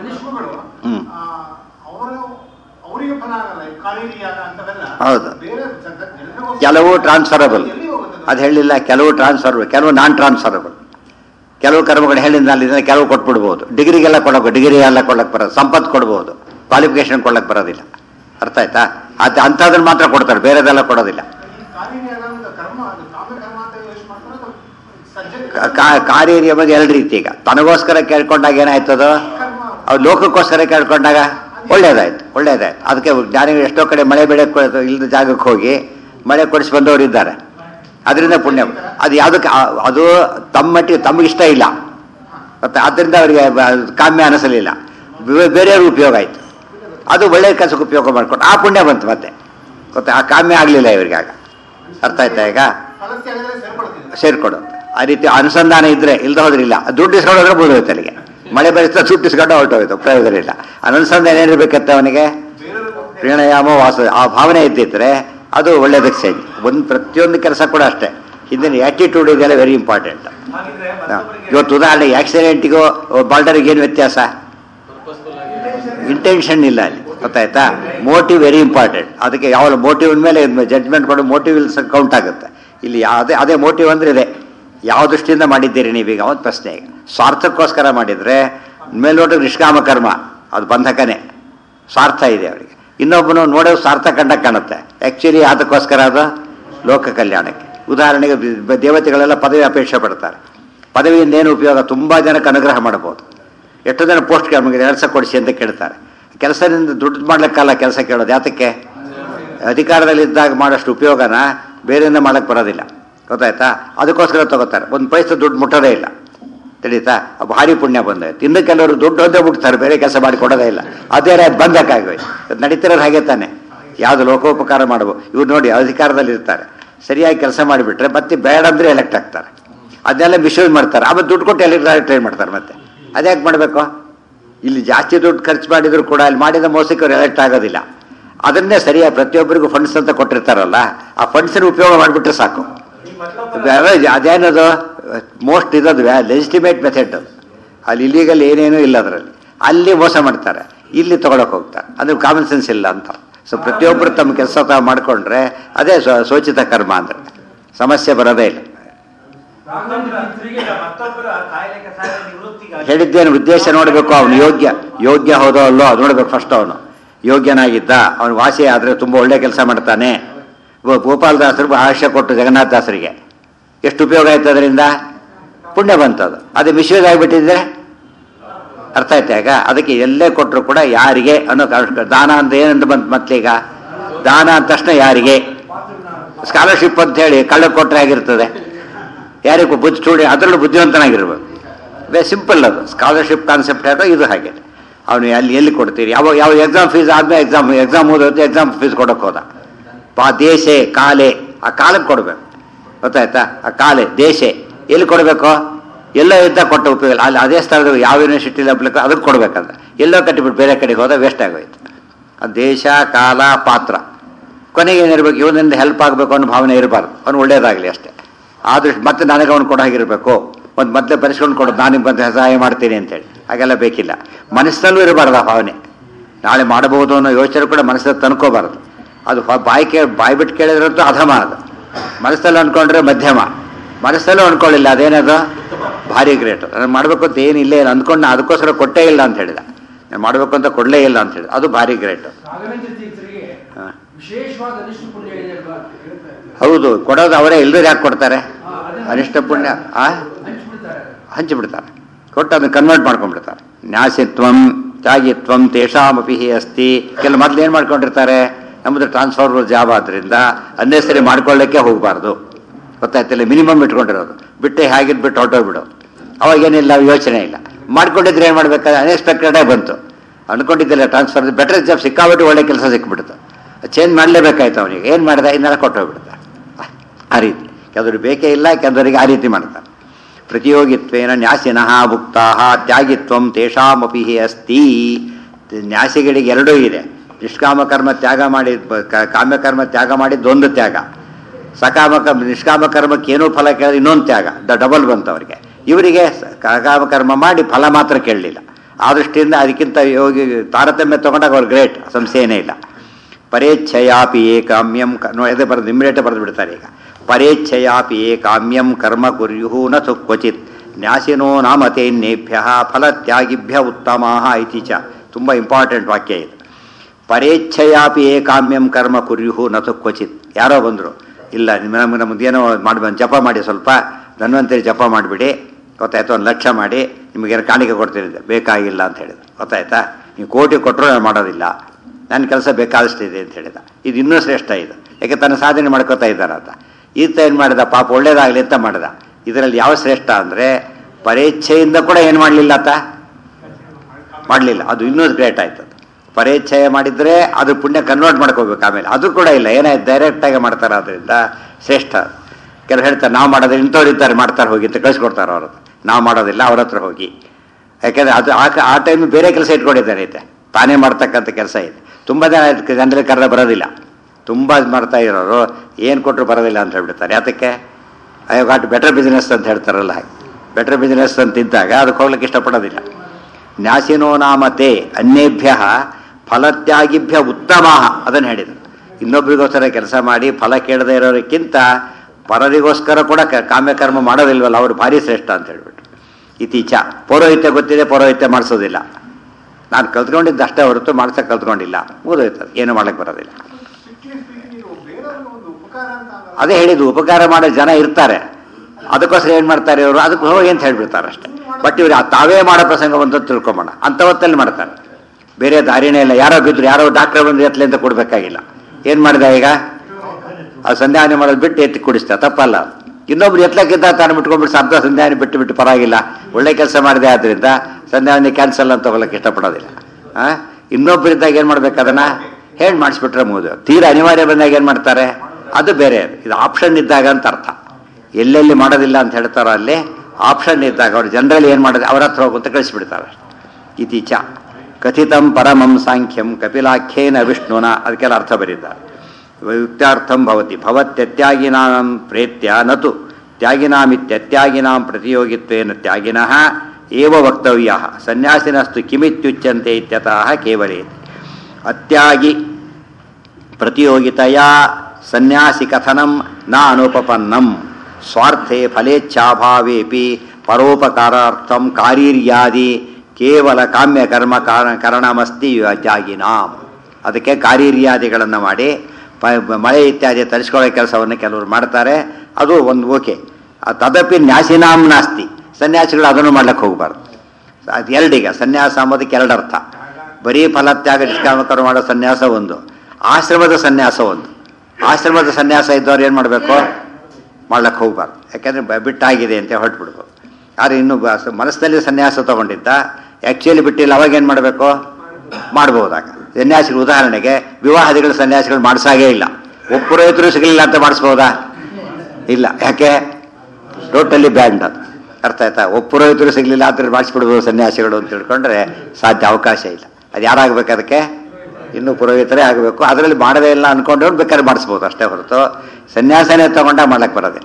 ಹ್ಮ್. ಅವರು ಅವರಿಗೆ ಫಲ ಆಗಲ್ಲ ಈ ಕಾವೇರಿ ಯಾಗ ಅಂತವೆಲ್ಲ ಹೌದು. ಬೇರೆ ಜನ- ಜನರಿಗೋಸ್ಕರ ಕೆಲವು ಟ್ರಾನ್ಸ್ಫರಬಲ್ ಎಲ್ಲಿ ಹೋಗುತ್ತೆ ಅದು ಹೇಳಿಲ್ಲ ಕೆಲವು ಟ್ರಾನ್ಸ್ಫರಬಲ್ ಕೆಲವು ನಾನ್ ಟ್ರಾನ್ಸ್ಫರಬಲ್ ಕೆಲವು ಕರ್ಮಗಳು ಹೇಳಿದ ಅಲ್ಲಿಂದ ಕೆಲವು ಕೊಟ್ಬಿಡ್ಬೋದು ಡಿಗ್ರಿಗೆಲ್ಲ ಕೊಡೋಕೆ ಡಿಗ್ರಿ ಎಲ್ಲ ಕೊಡಕ್ಕೆ ಬರೋದು ಸಂಪತ್ತು ಕೊಡ್ಬೋದು ಕ್ವಾಲಿಫಿಕೇಶನ್ ಕೊಡಕ್ಕೆ ಬರೋದಿಲ್ಲ ಅರ್ಥ ಆಯ್ತಾ ಅದು ಅಂಥದ್ದನ್ನು ಮಾತ್ರ ಕೊಡ್ತಾರೆ ಬೇರೆದೆಲ್ಲ ಕೊಡೋದಿಲ್ಲ ಈ ಕಾವೇರಿ ಯಾಗ ಅನ್ನೋದು ಕರ್ಮ ಅದು ಕಾಮ್ಯ ಕರ್ಮ ಅಂತ ಯೋಚನೆ ಮಾಡ್ತಾರೆ ಅದು ಸಜ್ಜನ ಕಾ- ಕಾ- ಕಾರ್ಯ ಬಗ್ಗೆ ಎರಡು ರೀತಿ ಈಗ ತನಗೋಸ್ಕರ ಕೇಳ್ಕೊಂಡಾಗ ಏನಾಯ್ತದೋ ಕರ್ಮ ಅವ್ರು ಲೋಕಕ್ಕೋಸ್ಕರ ಕೇಳ್ಕೊಂಡಾಗ ಒಳ್ಳೇದಾಯ್ತು ಒಳ್ಳೇದಾಯ್ತು ಅದಕ್ಕೆ ಜ್ಞಾನಿಗಳು ಎಷ್ಟೋ ಕಡೆ ಮಳೆ ಬೆಳೆ ಕೊ- ಇಲ್ಲದ ಜಾಗಕ್ಕೆ ಹೋಗಿ ಮಳೆ ಕೊಡಿಸಿ ಬಂದವರು ಇದ್ದಾರೆ ಅದರಿಂದ ಪುಣ್ಯ ಅದು ಯಾವುದಕ್ಕೆ ಆ- ಅದು ತಮ್ಮ ಮಟ್ಟಿಗೆ ತಮಗಿಷ್ಟ ಇಲ್ಲ ಮತ್ತೆ ಆದ್ದರಿಂದ ಅವರಿಗೆ ಬ- ಕಾಮ್ಯ ಅನಿಸಲಿಲ್ಲ ಬೇ- ಬೇರೆಯವ್ರಿಗೆ ಉಪಯೋಗ ಆಯಿತು ಅದು ಒಳ್ಳೆ ಕೆಲಸಕ್ಕೆ ಉಪಯೋಗ ಮಾಡ್ಕೊಂಡು ಆ ಪುಣ್ಯ ಬಂತು ಮತ್ತೆ ಗೊತ್ತಾ ಆ ಕಾಮ್ಯ ಆಗಲಿಲ್ಲ ಇವರಿಗೆ ಆಗ ಅರ್ಥ ಆಯ್ತಾ ಈಗ ಫಲತ್ಯಾಗದಲ್ಲಿ ಸೇರ್ಕೊಳ್ತೀನಿ ಸೇರ್ಕೊಡು ಆ ರೀತಿ ಅನುಸಂಧಾನ ಇದ್ರೆ ಇಲ್ದ ಹೋದ್ರೆ ಇಲ್ಲ ದುಡ್ಡು ಇಸ್ಕೊಂಡು ಹೋದ್ರೆ ಮುಗಿದೋಯ್ತು ಅಲ್ಲಿಗೆ ಮಳೆ ಬರಿಸ್ತಾ ದುಡ್ಡು ಇಸ್ಕೊಂಡು ಹೊರಟೋಯ್ತು ಪ್ರಯೋಜನ ಇಲ್ಲ ಅನುಸಂಧಾನ ಏನಿರ್ಬೇಕತ್ತ ಅವನಿಗೆ ಬೇರೆಯವ್ರಿಗೆ ಪ್ರಣಯಾಮ ವಾಸ ಆ ಭಾವನೆ ಇದ್ದಿದ್ರೆ ಅದು ಒಳ್ಳೇದಕ್ಕೆ ಸೇರಿ ಒಂದು ಪ್ರತಿಯೊಂದು ಕೆಲಸ ಕೂಡ ಅಷ್ಟೇ ಹಿಂದಿನ ಆ್ಯಟಿಟ್ಯೂಡ್ ಇದೆಲ್ಲ ವೆರಿ ಇಂಪಾರ್ಟೆಂಟ್ ಹಾಗಿದ್ರೆ ಮತ್ತೊಬ್ಬರಿಗೆ ಇವತ್ತು ಉದಾಹರಣೆ ಆಕ್ಸಿಡೆಂಟಿಗೂ ಬಾಲ್ಡರ್ಗೆ ಏನು ವ್ಯತ್ಯಾಸ ಇಂಟೆನ್ಷನ್ ಇಲ್ಲ ಅಲ್ಲಿ ಗೊತ್ತಾಯ್ತಾ ಮೋಟಿವ್ ವೆರಿ ಇಂಪಾರ್ಟೆಂಟ್ ಅದಕ್ಕೆ ಯಾವ ಮೋಟಿವ್ ಮೇಲೆ ಜಡ್ಜ್ಮೆಂಟ್ ಕೊಡೋ ಮೋಟಿವ್ ಕೌಂಟ್ ಆಗುತ್ತೆ ಇಲ್ಲಿ ಅದೇ ಅದೇ ಮೋಟಿವ್ ಅಂದ್ರೆ ಇದೆ ಯಾವ ದೃಷ್ಟಿಯಿಂದ ಮಾಡಿದ್ದೀರಿ ನೀವೀಗ ಒಂದು ಪ್ರಶ್ನೆ ಈಗ ಸ್ವಾರ್ಥಕ್ಕೋಸ್ಕರ ಮಾಡಿದ್ರೆ ಮೇಲ್ನೋಟ ನಿಷ್ಕಾಮ ಕರ್ಮ ಅದು ಬಂಧಕನೇ ಸ್ವಾರ್ಥ ಇದೆ ಅವರಿಗೆ ಇನ್ನೊಬ್ಬನು ನೋಡೋ ಸ್ವಾರ್ಥ ಕಂಡ ಕಾಣುತ್ತೆ ಆ್ಯಕ್ಚುಲಿ ಅದಕ್ಕೋಸ್ಕರ ಅದು ಲೋಕ ಕಲ್ಯಾಣಕ್ಕೆ ಉದಾಹರಣೆಗೆ ಬ- ದೇವತೆಗಳೆಲ್ಲ ಪದವಿ ಅಪೇಕ್ಷೆ ಪಡ್ತಾರೆ ಪದವಿಯಿಂದ ಏನು ಉಪಯೋಗ ತುಂಬ ಜನಕ್ಕೆ ಅನುಗ್ರಹ ಮಾಡಬಹುದು ಎಷ್ಟೋ ಜನ ಪೋಸ್ಟ್ ನಮಗೆ ಕೆಲಸ ಕೊಡಿಸಿ ಅಂತ ಕೇಳ್ತಾರೆ ಕೆಲಸದಿಂದ ದುಡ್ಡು ಮಾಡ್ಲಿಕ್ಕಲ್ಲ ಕೆಲಸ ಕೇಳೋದು ಯಾತಕ್ಕೆ ಅಧಿಕಾರದಲ್ಲಿದ್ದಾಗ ಮಾಡೋಷ್ಟು ಉಪಯೋಗನ ಬೇರೆಯಿಂದ ಮಾಡಕ್ಕೆ ಬರೋದಿಲ್ಲ ಗೊತ್ತಾಯ್ತಾ ಅದಕ್ಕೋಸ್ಕರ ತಗೋತಾರೆ ಒಂದು ಪೈಸೆ ದುಡ್ಡು ಮುಟ್ಟೋದೇ ಇಲ್ಲ ತಿಳಿತಾ ಭಾರಿ ಪುಣ್ಯ ಬಂದಾಯ್ತು ಇನ್ನು ಕೆಲವರು ದುಡ್ಡು ಒಂದೇ ಮುಟ್ತಾರೆ ಬೇರೆ ಕೆಲಸ ಮಾಡಿ ಕೊಡೋದೇ ಇಲ್ಲ ಅದೇ ಅದು ಬಂದಕ್ಕಾಗೋಯ್ತು ಅದು ನಡೀತಿರೋದು ಹಾಗೆ ತಾನೆ ಯಾವುದು ಲೋಕೋಪಕಾರ ಮಾಡಬಹುದು ಇವ್ರು ನೋಡಿ ಅಧಿಕಾರದಲ್ಲಿ ಇರ್ತಾರೆ ಸರಿಯಾಗಿ ಕೆಲಸ ಮಾಡಿಬಿಟ್ರೆ ಮತ್ತೆ ಬೇಡ ಅಂದ್ರೆ ಎಲೆಕ್ಟ್ ಆಗ್ತಾರೆ ಅದನ್ನೆಲ್ಲ ಮಿಸ್ಯೂಸ್ ಮಾಡ್ತಾರೆ ಆಮೇಲೆ ದುಡ್ಡು ಕೊಟ್ಟು ಎಲೆಕ್ಟ್ ಟ್ರೈ ಮಾಡ್ತಾರೆ ಮತ್ತೆ ಅದ್ಯಾಕೆ ಮಾಡಬೇಕು ಇಲ್ಲಿ ಜಾಸ್ತಿ ದುಡ್ಡು ಖರ್ಚು ಮಾಡಿದ್ರು ಕೂಡ ಅಲ್ಲಿ ಮಾಡಿದ ಮೋಸಕ್ಕೆ ಅವ್ರು ಎಲೆಕ್ಟ್ ಆಗೋದಿಲ್ಲ ಅದನ್ನೇ ಸರಿಯಾಗಿ ಪ್ರತಿಯೊಬ್ಬರಿಗೂ ಫಂಡ್ಸ್ ಅಂತ ಕೊಟ್ಟಿರ್ತಾರಲ್ಲ ಆ ಫಂಡ್ಸನ್ನು ಉಪಯೋಗ ಮಾಡಿಬಿಟ್ರೆ ಸಾಕು ಈ ಮತ್ತೊಬ್ಬರ ವ್ಯಾವ- ಅದೇನದು ಮೋಸ್ಟ್ ಇದದು ಲೆಜಿಟಿಮೇಟ್ ಮೆಥಡ್ ಅದು ಅಲ್ಲಿ ಇಲ್ಲಿಗಲ್ ಏನೇನೂ ಇಲ್ಲ ಅದರಲ್ಲಿ ಅಲ್ಲಿ ಮೋಸ ಮಾಡ್ತಾರೆ ಇಲ್ಲಿ ತಗೊಳಕ್ ಹೋಗ್ತಾರೆ ಅದು ಕಾಮನ್ ಸೆನ್ಸ್ ಇಲ್ಲ ಅಂತ ಸೊ ಪ್ರತಿಯೊಬ್ಬರು ತಮ್ಮ ಕೆಲಸ ತಾವು ಮಾಡ್ಕೊಂಡ್ರೆ ಅದೇ ಸ್ವ- ಶೋಚಿತ ಕರ್ಮ ಅಂದ್ರೆ ಸಮಸ್ಯೆ ಬರೋದೇ ಇಲ್ಲ ಮತ್ತೊಬ್ಬರ ಕಾಯಿಲೆ ಸಾಯ ನಿವೃತ್ತಿಗಾಗಿ ಹೇಳಿದ್ದೇನು ಉದ್ದೇಶ ನೋಡಬೇಕು ಅವನು ಯೋಗ್ಯ ಯೋಗ್ಯ ಹೋದೋ ಅಲ್ಲೋ ಅದು ನೋಡ್ಬೇಕು ಫಸ್ಟ್ ಅವನು ಯೋಗ್ಯನಾಗಿದ್ದ ಅವನು ವಾಸಿ ಆದರೆ ತುಂಬ ಒಳ್ಳೆ ಕೆಲಸ ಮಾಡ್ತಾನೆ ಗೋ- ಗೋಪಾಲದಾಸರು ಆಶಯ ಕೊಟ್ಟು ಜಗನ್ನಾಥದಾಸರಿಗೆ ಎಷ್ಟು ಉಪಯೋಗ ಆಯ್ತು ಅದರಿಂದ ಪುಣ್ಯ ಬಂತದು ಅದು ಮಿಸ್ಯೂಸ್ ಆಗಿಬಿಟ್ಟಿದ್ರೆ ಅರ್ಥ ಆಯ್ತಾ ಈಗ ಅದಕ್ಕೆ ಎಲ್ಲೇ ಕೊಟ್ಟರು ಕೂಡ ಯಾರಿಗೆ ಅನ್ನೋ ಕಾರಣ- ದಾನ ಅಂತ ಏನಂತ ಬಂತು ಮತ್ತೀಗ ದಾನ ಅಂದ ತಕ್ಷಣ ಯಾರಿಗೆ ಸ್ಕಾಲರ್ಶಿಪ್ ಅಂತ ಹೇಳಿ ಕಳ್ಳಕ್ಕೆ ಕೊಟ್ಟರೆ ಆಗಿರ್ತದೆ ಯಾರಿಗೂ ಬುದ್ಧಿ ಸ್ಟೂಡೆಂಟ್ ಅದರಲ್ಲೂ ಬುದ್ಧಿವಂತನಾಗಿರ್ಬೇಕು ಬೇ ಸಿಂಪಲ್ ಅದು ಸ್ಕಾಲರ್ಶಿಪ್ ಕಾನ್ಸೆಪ್ಟ್ ಹೇಳೋ ಇದು ಹಾಗೆ ಅವನು ಅಲ್ಲಿ ಎಲ್ಲಿ ಕೊಡ್ತೀರಿ ಯಾವ ಯಾವ ಎಕ್ಸಾಮ್ ಫೀಸ್ ಆದ್ಮೇಲೆ ಎಕ್ಸಾಮ್ ಎಕ್ಸಾಮ್ ಓದೋದು ಎಕ್ಸಾಮ್ ಫೀಸ್ ಕೊಡೋಕೆ ಹೋದ ಪಾ ದೇಶೆ ಕಾಲೆ ಆ ಕಾಲಕ್ಕೆ ಕೊಡಬೇಕು ಗೊತ್ತಾಯ್ತಾ ಆ ಕಾಲೆ ದೇಶೆ ಎಲ್ಲಿ ಕೊಡಬೇಕು ಎಲ್ಲೋ ಇದ್ದ ಕೊಟ್ಟ ಉಪಯೋಗ ಇಲ್ಲ. ಅಲ್ಲಿ ಅದೇ ಸ್ಥಳದಲ್ಲಿ ಯಾವ ಯೂನಿವರ್ಸಿಟಿಲಿ ಅಪ್ಲಿಕ ಅದಕ್ಕೆ ಕೊಡ್ಬೇಕಂತ ಎಲ್ಲೋ ಕಟ್ಟಿಬಿಟ್ಟು ಬೇರೆ ಕಡೆಗೆ ಹೋದ ವೇಸ್ಟ್ ಆಗೋಯ್ತು ಆ ದೇಶ ಕಾಲ ಪಾತ್ರ ಕೊನೆಗೆ ಏನಿರ್ಬೇಕು ಇವನಿಂದ ಹೆಲ್ಪ್ ಆಗಬೇಕು ಅನ್ನೋ ಭಾವನೆ ಇರಬಾರ್ದು ಅವನು ಒಳ್ಳೇದಾಗಲಿ ಅಷ್ಟೇ ಆದ್ರೆ ಮತ್ತೆ ನನಗೆ ಅವನು ಕೊಡೋ ಹಾಗಿರ್ಬೇಕು ಒಂದು ಮೊದಲೇ ಬರೆಸ್ಕೊಂಡು ಕೊಡೋದು ನಾನು ಬಂದು ಸಹಾಯ ಮಾಡ್ತೀನಿ ಅಂತೇಳಿ ಹಾಗೆಲ್ಲ ಬೇಕಿಲ್ಲ ಮನಸ್ಸಿನಲ್ಲೂ ಇರಬಾರ್ದು ಆ ಭಾವನೆ ನಾಳೆ ಮಾಡಬಹುದು ಅನ್ನೋ ಯೋಚನೆ ಕೂಡ ಮನಸ್ಸಲ್ಲಿ ತನ್ಕೋಬಾರದು ಅದು ಹೊ- ಬಾಯಿ ಕೇ ಬಾಯಿ ಬಿಟ್ಟು ಕೇಳಿದ್ರಂತೂ ಅಧಮ ಅದು ಮನಸ್ಸಲ್ಲಿ ಅಂದ್ಕೊಂಡ್ರೆ ಮಧ್ಯಮ ಮನಸ್ಸಲ್ಲೂ ಅಂದ್ಕೊಳ್ಳಿಲ್ಲ ಅದೇನದು ಭಾರಿ ಗ್ರೇಟ್ ನಾನು ಮಾಡಬೇಕು ಅಂತ ಏನಿಲ್ಲ ಇಲ್ಲ ಅಂದ್ಕೊಂಡು ನಾನು ಅದಕ್ಕೋಸ್ಕರ ಕೊಟ್ಟೇ ಇಲ್ಲ ಅಂತ ಹೇಳಿದ ನಾನು ಮಾಡಬೇಕು ಅಂತ ಕೊಡಲೇ ಇಲ್ಲ ಅಂತ ಹೇಳಿದ ಅದು ಭಾರಿ ಗ್ರೇಟ್ ರಾಘವೇಂದ್ರ ತೀರ್ಥರಿಗೆ ವಿಶೇಷವಾದ ಅನಿಷ್ಟ ಪುಣ್ಯ ಇದೆ ಅಲ್ವಾ ಹೌದು ಕೊಡೋದು ಅವರೇ ಎಲ್ಲರೂ ಯಾಕೆ ಕೊಡ್ತಾರೆ ಆ, ಅದನ್ನ ಅನಿಷ್ಟ ಪುಣ್ಯ ಆ ಹಂಚ್ಬಿಡ್ತಾರೆ ಹಂಚಿಬಿಡ್ತಾರೆ ಕೊಟ್ಟು ಅದನ್ನ ಕನ್ವರ್ಟ್ ಮಾಡ್ಕೊಂಡ್ಬಿಡ್ತಾರೆ ನ್ಯಾಸಿತ್ವಂ ತ್ಯಾಗಿತ್ವಂ ತೇಷಾಮಪಿ ಹಿ ಅಸ್ತಿ ಕೆಲ ಮೊದ್ಲು ಏನು ಮಾಡ್ಕೊಂಡಿರ್ತಾರೆ ನಮ್ಮದು ಟ್ರಾನ್ಸ್ಫರ್ ಜಾಬ್ ಆದ್ರಿಂದ ಅನ್ನೆಸರಿ ಮಾಡ್ಕೊಳ್ಳೋಕ್ಕೆ ಹೋಗಬಾರ್ದು ಗೊತ್ತಾಯ್ತಿಲ್ಲ ಮಿನಿಮಮ್ ಇಟ್ಕೊಂಡಿರೋದು ಬಿಟ್ಟು ಹೇಗಿದ್ದು ಬಿಟ್ಟು ಹೊರಟೋಗ್ಬಿಡು ಅವಾಗೇನಿಲ್ಲ ಯೋಚನೆ ಇಲ್ಲ ಮಾಡ್ಕೊಂಡಿದ್ರೆ ಏನು ಮಾಡ್ಬೇಕಾದ್ರೆ ಅನ್ಎಕ್ಸ್ಪೆಕ್ಟೆಡೇ ಬಂತು ಅನ್ಕೊಂಡಿದ್ದಿಲ್ಲ ಟ್ರಾನ್ಸ್ಫರ್ ಬೆಟರ್ ಜಾಬ್ ಸಿಕ್ಕಾಬಿಟ್ಟು ಒಳ್ಳೆ ಕೆಲಸ ಸಿಕ್ಬಿಡ್ತು ಚೇಂಜ್ ಮಾಡಲೇಬೇಕಾಯ್ತು ಅವನಿಗೆ ಏನು ಮಾಡಿದ ಇನ್ನೆಲ್ಲ ಕೊಟ್ಟೋಗ್ಬಿಡ್ತಾರೆ ಆ ರೀತಿ ಕೆಲವರು ಬೇಕೇ ಇಲ್ಲ ಕೆಲವರಿಗೆ ಆ ರೀತಿ ಮಾಡ್ತಾರೆ ಪ್ರತಿಯೋಗಿತ್ವೇನ ನ್ಯಾಸಿನಃ ಭುಕ್ತಾಹ ತ್ಯಾಗಿತ್ವಂ ತೇಷಾಮಪಿ ಹಿ ಅಸ್ತಿ ನ್ಯಾಸಿಗಳಿಗೆ ಎರಡೂ ಇದೆ ನಿಷ್ಕಾಮ ಕರ್ಮ ತ್ಯಾಗ ಮಾಡಿ ಕ- ಕಾಮ್ಯಕರ್ಮ ತ್ಯಾಗ ಮಾಡಿದ್ದು ಒಂದು ತ್ಯಾಗ ಸಕಾಮ ಕರ್ಮ ನಿಷ್ಕಾಮ ಕರ್ಮಕ್ಕೆ ಏನೂ ಫಲ ಕೇಳಿದ್ರೆ ಇನ್ನೊಂದು ತ್ಯಾಗ ದ ಡಬಲ್ ಬಂತು ಅವರಿಗೆ ಇವರಿಗೆ ಸ- ಸಕಾಮ ಕರ್ಮ ಮಾಡಿ ಫಲ ಮಾತ್ರ ಕೇಳಲಿಲ್ಲ ಆ ದೃಷ್ಟಿಯಿಂದ ಅದಕ್ಕಿಂತ ಯೋಗಿ ತಾರತಮ್ಯ ತಗೊಂಡಾಗ ಅವ್ರು ಗ್ರೇಟ್ ಸಂಶಯನೇ ಇಲ್ಲ ಪರೇಚ್ಛಯಾಪಿ ಏಕಾಮ್ಯಂ ಕ- ನೋಡಿ ಅದೇ ಬರೆದು ಇಮಿಡಿಯೇಟ್ ಬರೆದು ಬಿಡ್ತಾರೆ ಈಗ ಪರೇಚ್ಛಯಾಪಿ ಏಕಾಮ್ಯಂ ಕರ್ಮ ಕುರ್ಯು ನ ತು ಕ್ವಚಿತ್ ನ್ಯಾಸಿನೋ ನಾಮತೇನ್ನೇಭ್ಯ ಫಲತ್ಯಾಗಿಭ್ಯ ಉತ್ತಮ ಇತಿ ಚ ತುಂಬ ಇಂಪಾರ್ಟೆಂಟ್ ವಾಕ್ಯ ಇದು ಪರೇಚ್ಛಯಾಪಿ ಏಕಾಮ್ಯಂ ಕರ್ಮ ಕುರ್ಯು ನ ತು ಕ್ವಚಿತ್ ಯಾರೋ ಬಂದರು ಇಲ್ಲ ನಿಮ್ಮ ನಮ್ಗೆ ನಮ್ದೇನೋ ಮಾಡಿ ಜಪ ಮಾಡಿ ಸ್ವಲ್ಪ ಧನ್ವಂತರಿ ಜಪ ಮಾಡಿಬಿಡಿ ಗೊತ್ತಾಯ್ತು ಒಂದು ಲಕ್ಷ ಮಾಡಿ ನಿಮಗೆ ಕಾಣಿಕೆ ಕೊಡ್ತೀನಿ ಅಂದೆ. ಬೇಕಾಗಿಲ್ಲ ಅಂತ ಹೇಳಿದ ಗೊತ್ತಾಯ್ತಾ ನೀವು ಕೋಟಿ ಕೊಟ್ಟರು ನಾನು ಮಾಡೋದಿಲ್ಲ ನನ್ನ ಕೆಲಸ ಬೇಕಾದಷ್ಟಿದೆ ಅಂತ ಹೇಳಿದ ಇದು ಇನ್ನೂ ಶ್ರೇಷ್ಠ ಇದು ಯಾಕೆ ತನ್ನ ಸಾಧನೆ ಮಾಡ್ಕೋತಾ ಇದ್ದಾರ ಅಂತ ಈತ ಏನು ಮಾಡಿದ ಪಾಪ ಒಳ್ಳೇದಾಗಲಿ ಅಂತ ಮಾಡಿದ ಇದರಲ್ಲಿ ಯಾವ ಶ್ರೇಷ್ಠ ಅಂದರೆ ಪರೇಚ್ಛೆಯಿಂದ ಕೂಡ ಏನು ಮಾಡಲಿಲ್ಲ ಆತ ಮಾಡಲಿಲ್ಲ ಅದು ಇನ್ನೂ ಗ್ರೇಟ್ ಆಯ್ತು ಅದು ಪರೇಚ್ಛಯ ಮಾಡಿದರೆ ಅದು ಪುಣ್ಯ ಕನ್ವರ್ಟ್ ಮಾಡ್ಕೋಬೇಕು ಆಮೇಲೆ ಅದು ಕೂಡ ಇಲ್ಲ ಏನಾಯ್ತು ಡೈರೆಕ್ಟಾಗಿ ಮಾಡ್ತಾರೆ ಅದರಿಂದ ಶ್ರೇಷ್ಠ ಕೆಲವು ಹೇಳ್ತಾರೆ ನಾವು ಮಾಡೋದು ಇಂಥವ್ರು ಇದ್ದಾರೆ ಮಾಡ್ತಾರೆ ಹೋಗಿ ಅಂತ ಕಳಿಸ್ಕೊಡ್ತಾರೆ ಅವ್ರ ನಾವು ಮಾಡೋದಿಲ್ಲ ಅವ್ರ ಹತ್ರ ಹೋಗಿ ಯಾಕೆಂದರೆ ಅದು ಆ ಆ ಟೈಮ್ ಬೇರೆ ಕೆಲಸ ಇಟ್ಕೊಂಡಿದ್ದಾರೆ ಐತೆ ತಾನೇ ಮಾಡ್ತಕ್ಕಂಥ ಕೆಲಸ ಇದೆ ತುಂಬ ಜನ ಜನರಿಗೆ ಕರೆದ ಬರೋದಿಲ್ಲ ತುಂಬ ಮಾಡ್ತಾ ಇರೋರು ಏನು ಕೊಟ್ಟರು ಬರೋದಿಲ್ಲ ಅಂತ ಹೇಳ್ಬಿಡ್ತಾರೆ ಯಾತಕ್ಕೆ ಐ ಗಾಟ್ ಬೆಟರ್ ಬಿಸ್ನೆಸ್ ಅಂತ ಹೇಳ್ತಾರಲ್ಲ ಹಾಗೆ ಬೆಟರ್ ಬಿಸ್ನೆಸ್ ಅಂತ ಇದ್ದಾಗ ಅದಕ್ಕೆ ಹೋಗ್ಲಿಕ್ಕೆ ಇಷ್ಟಪಡೋದಿಲ್ಲ ನ್ಯಾಸಿನೋ ನಾಮತೆ ಅನ್ಯೇಭ್ಯ ಫಲತ್ಯಾಗಿಭ್ಯ ಉತ್ತಮ ಅದನ್ನು ಹೇಳಿದರು ಇನ್ನೊಬ್ಬರಿಗೋಸ್ಕರ ಕೆಲಸ ಮಾಡಿ ಫಲ ಕೇಳದೇ ಇರೋದಕ್ಕಿಂತ ಪರರಿಗೋಸ್ಕರ ಕೂಡ ಕ- ಕಾಮ್ಯಕರ್ಮ ಮಾಡೋದಿಲ್ವಲ್ಲ ಅವರು ಭಾರಿ ಶ್ರೇಷ್ಠ ಅಂತ ಹೇಳ್ಬಿಟ್ಟು ಇತ್ತೀಚ ಪೌರೋಹಿತ್ಯ ಗೊತ್ತಿದೆ ಪೌರೋಹಿತ್ಯ ಮಾಡಿಸೋದಿಲ್ಲ ನಾನು ಕಲ್ತ್ಕೊಂಡಿದ್ದು ಅಷ್ಟೇ ಹೊರತು ಮಾಡ್ಸಕ್ಕೆ ಕಲ್ತ್ಕೊಂಡಿಲ್ಲ ಓದೋಯ್ತದೆ ಏನು ಮಾಡಕ್ಕೆ ಬರೋದಿಲ್ಲ ಸಿಕ್ಲಿ ಸ್ಪೀಕಿಂಗ್ ನೀವು ಬೇರೆಯವ್ರಿಗೆ ಒಂದು ಉಪಕಾರ ಅಂತ ಆಗಲ್ಲ. ಅದೇ ಹೇಳಿದ್ದು ಉಪಕಾರ ಮಾಡೋ ಜನ ಇರ್ತಾರೆ ಅದಕ್ಕೋಸ್ಕರ ಏನು ಮಾಡ್ತಾರೆ ಇವರು ಅದಕ್ಕೆ ಹೋಗಿ ಅಂತ ಹೇಳ್ಬಿಡ್ತಾರೆ ಅಷ್ಟೇ ಬಟ್ ಇವ್ರು ಆ ತಾವೇ ಮಾಡೋ ಪ್ರಸಂಗ ಬಂತು ಅಂತ ತಿಳ್ಕೊಂಬೋಣ ಅಂಥ ಹೊತ್ತಲ್ಲಿ ಮಾಡ್ತಾರೆ ಬೇರೆ ದಾರಿನೇ ಇಲ್ಲ ಯಾರೋ ಬಿದ್ರು ಯಾರೋ ಡಾಕ್ಟರ್ ಬಂದು ಎತ್ತಲೆ ಅಂತ ಕೊಡಬೇಕಾಗಿಲ್ಲ ಏನು ಮಾಡಿದ ಈಗ ಆ ಸಂಧ್ಯಾವನೆ ಮಾಡೋದು ಬಿಟ್ಟು ಎತ್ತಿ ಕುಡಿಸ್ತಾ ತಪ್ಪಲ್ಲ ಇನ್ನೊಬ್ರು ಎತ್ತಲಕ್ಕಿದ್ದ ತಾನು ಬಿಟ್ಕೊಂಡ್ಬಿಟ್ಟು ಅರ್ಧ ಸಂಧ್ಯಾವನೆ ಬಿಟ್ಟು ಬಿಟ್ಟು ಪರವಾಗಿಲ್ಲ ಒಳ್ಳೆ ಕೆಲಸ ಮಾಡಿದೆ ಆದ್ರಿಂದ ಸಂಧ್ಯಾವನೆ ಕ್ಯಾನ್ಸಲ್ ಅಂತ ತಗೊಳಕ್ಕೆ ಇಷ್ಟಪಡೋದಿಲ್ಲ ಆ ಇನ್ನೊಬ್ಬರಿದ್ದಾಗ ಏನು ಮಾಡ್ಬೇಕು ಅದನ್ನ ಹೇಳಿ ಮಾಡಿಸ್ಬಿಟ್ರೆ ಮುಗಿದು ತೀರಾ ಅನಿವಾರ್ಯ ಬಂದಾಗ ಏನು ಮಾಡ್ತಾರೆ ಅದು ಬೇರೆ ಇದು ಆಪ್ಷನ್ ಇದ್ದಾಗ ಅಂತ ಅರ್ಥ ಎಲ್ಲೆಲ್ಲಿ ಮಾಡೋದಿಲ್ಲ ಅಂತ ಹೇಳ್ತಾರೋ ಅಲ್ಲಿ ಆಪ್ಷನ್ ಇದ್ದಾಗ ಅವ್ರು ಜನರಲಿ ಏನು ಮಾಡೋದು ಅವ್ರ ಹತ್ರ ಹೋಗುವಂತ ಕಳಿಸ್ಬಿಡ್ತಾರೆ ಇತೀಚ ಕಥಿತಂ ಪರಮಂ ಸಾಂಖ್ಯಂ ಕಪಿಲಾಖ್ಯೇನ ವಿಷ್ಣುನ ಅದಕ್ಕೆಲ್ಲ ಅರ್ಥ ಬರೀತಾರೆ ಯುಕ್ತಾರ್ಥಂ ಭವತಿ ಭವತ್ಯತ್ಯಾಗಿನಾಂ ಪ್ರೇತ್ಯ ನತು ತ್ಯಾಗಿನಾಮಿತ್ಯತ್ಯಾಗಿನಾಂ ಪ್ರತಿಯೋಗಿತ್ವೇನ ತ್ಯಾಗಿನಃ ಏವ ವಕ್ತವ್ಯ ಸನ್ಯಾಸಿನಸ್ತು ಕಿಮಿತ್ಯುಚ್ಯಂತೆ ಇತ್ಯತಃ ಕೇವಲೇ ಅತ್ಯಾಗಿ ಪ್ರತಿಯೋಗಿತೆಯ ಸನ್ಯಾಸಿ ಕಥನಂ ನ ಅನುಪಪನ್ನಂ ಸ್ವಾರ್ಥೆ ಫಲೇಚ್ಛಾಭಾವೇಪಿ ಪರೋಪಕಾರಾರ್ಥಂ ಕಾರೀರ್ಯಾದಿ ಕೇವಲ ಕಾಮ್ಯ ಕರ್ಮ ಕಾರಣ ಕರಣಮಸ್ತಿ ತ್ಯಾಗಿನಾಂ ಅದಕ್ಕೆ ಕಾರೀರ್ಯಾದಿಗಳನ್ನು ಮಾಡಿ ಪ- ಮಳೆ ಇತ್ಯಾದಿ ತರಿಸ್ಕೊಳ್ಳೋ ಕೆಲಸವನ್ನು ಕೆಲವರು ಮಾಡ್ತಾರೆ ಅದು ಒಂದು ಓಕೆ ಆ ತದಪಿ ನ್ಯಾಸಿನಾಂ ನಾಸ್ತಿ ಸನ್ಯಾಸಿಗಳು ಅದನ್ನು ಮಾಡ್ಲಿಕ್ಕೆ ಹೋಗಬಾರ್ದು ಅದು ಎರಡೀಗ ಸನ್ಯಾಸ ಅಂಬೋದಕ್ಕೆ ಎರಡು ಅರ್ಥ ಬರೀ ಫಲತ್ಯಾಗ ನಿಷ್ಕಾಮಕರು ಮಾಡೋ ಸನ್ಯಾಸ ಒಂದು ಆಶ್ರಮದ ಸನ್ಯಾಸ ಒಂದು ಆಶ್ರಮದ ಸನ್ಯಾಸ ಇದ್ದವ್ರು ಏನು ಮಾಡಬೇಕು ಮಾಡ್ಲಿಕ್ಕೆ ಹೋಗ್ಬಾರ್ದು ಯಾಕೆಂದರೆ ಬ- ಬಿಟ್ಟಾಗಿದೆ ಅಂತ ಹೊರಟ್ಬಿಡ್ಬೇಕು ಆದರೆ ಇನ್ನು ಬ- ಸ- ಮನಸ್ಸಿನಲ್ಲಿ ಸನ್ಯಾಸ ತಗೊಂಡಿದ್ದ ಆ್ಯಕ್ಚುಲಿ ಬಿಟ್ಟಿಲ್ಲ ಅವಾಗ ಏನು ಮಾಡಬೇಕು ಮಾಡ್ಬೋದಾಗ ಸನ್ಯಾಸಿಗಳು ಉದಾಹರಣೆಗೆ ವಿವಾಹದಿಗಳು ಸನ್ಯಾಸಿಗಳು ಮಾಡಿಸಾಗೇ ಇಲ್ಲ ಒಪ್ಪುರೋಹಿತರು ಸಿಗಲಿಲ್ಲ ಅಂತ ಮಾಡಿಸ್ಬೋದಾ ಇಲ್ಲ ಯಾಕೆ ಟೋಟಲಿ ಬ್ಯಾಂಡ್ ಅದು ಅರ್ಥ ಆಯ್ತಾ ಒಪ್ಪುರೋಹಿತರು ಸಿಗಲಿಲ್ಲ ಅಂತ ಮಾಡಿಸ್ಬಿಡ್ಬೋದು ಸನ್ಯಾಸಿಗಳು ಅಂತ ತಿಳ್ಕೊಂಡ್ರೆ ಸಾಧ್ಯ ಅವಕಾಶ ಇಲ್ಲ ಅದು ಯಾರಾಗಬೇಕು ಅದಕ್ಕೆ ಇನ್ನೂ ಪುರೋಹಿತರೇ ಆಗಬೇಕು ಅದರಲ್ಲಿ ಮಾಡದೇ ಇಲ್ಲ ಅನ್ಕೊಂಡ್ರೆ ಬೇಕಾದ್ರೆ ಮಾಡಿಸ್ಬೋದು ಅಷ್ಟೇ ಹೊರತು ಸನ್ಯಾಸನೇ ತಗೊಂಡ ಮಾಡಕ್ಕೆ ಬರೋದಿಲ್ಲ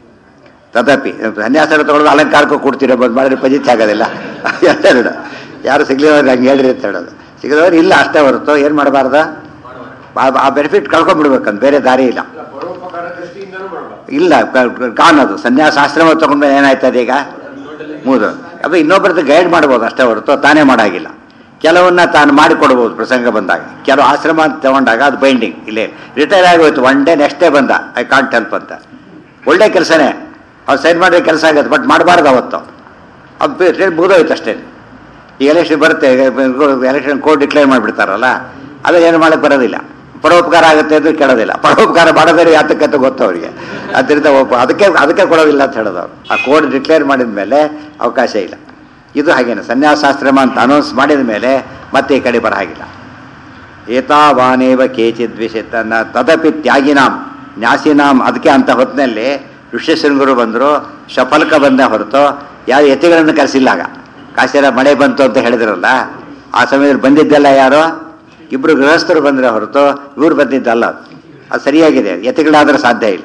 ತದಪಿ ಸನ್ಯಾಸ ತಗೊಳ್ಳೋದು ಅಲಂಕಾರಕ್ಕೂ ಕೊಡ್ತೀರ ಬಂದು ಮಾಡಿದ್ರೆ ಪಜಿತ್ ಆಗೋದಿಲ್ಲ ಎರಡು ಯಾರು ಸಿಗ್ಲಿಲ್ಲ ಹಂಗೆ ಹೇಳ್ರಿ ಅಂತ ಹೇಳೋದು ಸಿಗದವ್ರು ಇಲ್ಲ ಅಷ್ಟೇ ಹೊರತು ಏನು ಮಾಡಬಾರ್ದು ಆ ಬೆನಿಫಿಟ್ ಕಳ್ಕೊಂಡ್ಬಿಡ್ಬೇಕಂತ ಬೇರೆ ದಾರಿ ಇಲ್ಲ ಇಲ್ಲ, ಪರೋಪಕಾರ ದೃಷ್ಟಿಯಿಂದನೂ ಮಾಡಬಾರ್ದು ಇಲ್ಲ ಕ- ಕಾಣೋದು ಸನ್ಯಾಸಾಶ್ರಮ ತಗೊಂಡ್ಮೇಲೆ ಏನಾಯ್ತದೆ ಈಗ ಮೂದು ಅದು ಇನ್ನೊಬ್ಬರದ್ದು ಗೈಡ್ ಮಾಡ್ಬೋದು ಅಷ್ಟೇ ಹೊರತು ತಾನೇ ಮಾಡಾಗಿಲ್ಲ ಕೆಲವನ್ನ ತಾನು ಮಾಡಿಕೊಡ್ಬೋದು ಪ್ರಸಂಗ ಬಂದಾಗ ಕೆಲವು ಆಶ್ರಮ ಅಂತ ತಗೊಂಡಾಗ ಅದು ಬೈಂಡಿಂಗ್ ಇಲ್ಲೇ ರಿಟೈರ್ ಆಗೋಯ್ತು ಒನ್ ಡೇ ನೆಕ್ಸ್ಟ್ ಡೇ ಬಂದ ಐ ಕಾಂಟ್ ಹೆಲ್ಪ್ ಅಂತ ಒಳ್ಳೆ ಕೆಲಸನೇ ಅವ್ರು ಸೈನ್ ಮಾಡಿದ್ರೆ ಕೆಲಸ ಆಗುತ್ತೆ ಬಟ್ ಮಾಡಬಾರ್ದು ಅವತ್ತು ಅದು ಮುಗಿದೋಯ್ತು ಅಷ್ಟೇ ಈ ಎಲೆಕ್ಷನ್ ಬರುತ್ತೆ ಎಲೆಕ್ಷನ್ ಕೋರ್ಟ್ ಡಿಕ್ಲೇರ್ ಮಾಡಿಬಿಡ್ತಾರಲ್ಲ ಅದು ಏನು ಮಾಡಕ್ಕೆ ಬರೋದಿಲ್ಲ ಪರೋಪಕಾರ ಆಗುತ್ತೆ ಅಂತ ಕೇಳೋದಿಲ್ಲ ಪರೋಪಕಾರ ಮಾಡೋದ್ರೆ ಯಾತಕ್ಕೆ ಅಂತ ಗೊತ್ತು ಅವರಿಗೆ ಅದರಿಂದ ಒಬ್ಬ ಅದಕ್ಕೆ ಅದಕ್ಕೆ ಕೊಡೋದಿಲ್ಲ ಅಂತ ಹೇಳೋದು ಅವ್ರು ಆ ಕೋರ್ಟ್ ಡಿಕ್ಲೇರ್ ಮಾಡಿದ ಮೇಲೆ ಅವಕಾಶ ಇಲ್ಲ ಇದು ಹಾಗೇನೆ ಸನ್ಯಾಸಾಶ್ರಮ ಅಂತ ಅನೌನ್ಸ್ ಮಾಡಿದ ಮೇಲೆ ಮತ್ತೆ ಈ ಕಡೆ ಬರ ಹಾಗಿಲ್ಲ ಏತಾವಾನೇವ ಕೇಚಿದ್ ವಿಷಯ ತನ್ನ ತದಪಿ ತ್ಯಾಗಿನಾಂ ನ್ಯಾಸಿನಾಂ ಅದಕ್ಕೆ ಅಂತ ಹೊತ್ತಿನಲ್ಲಿ ಋಷ್ಯಶೃಂಗರು ಬಂದರು ಶಫಲ್ಕ ಬಂದ ಹೊರತು ಯಾವ ಯತಿಗಳನ್ನು ಕರೆಸಿಲ್ಲ ಆಗ ಕಾಶಿರ ಮಳೆ ಬಂತು ಅಂತ ಹೇಳಿದ್ರಲ್ಲ ಆ ಸಮಯದಲ್ಲಿ ಬಂದಿದ್ದೆಲ್ಲ ಯಾರು ಇಬ್ರು ಗೃಹಸ್ಥರು ಬಂದರೆ ಹೊರತು ಇವ್ರು ಬಂದಿದ್ದಲ್ಲ ಅದು. ಅದು ಸರಿಯಾಗಿದೆ ಯತಿಗಳಾದ್ರೆ ಸಾಧ್ಯ ಇಲ್ಲ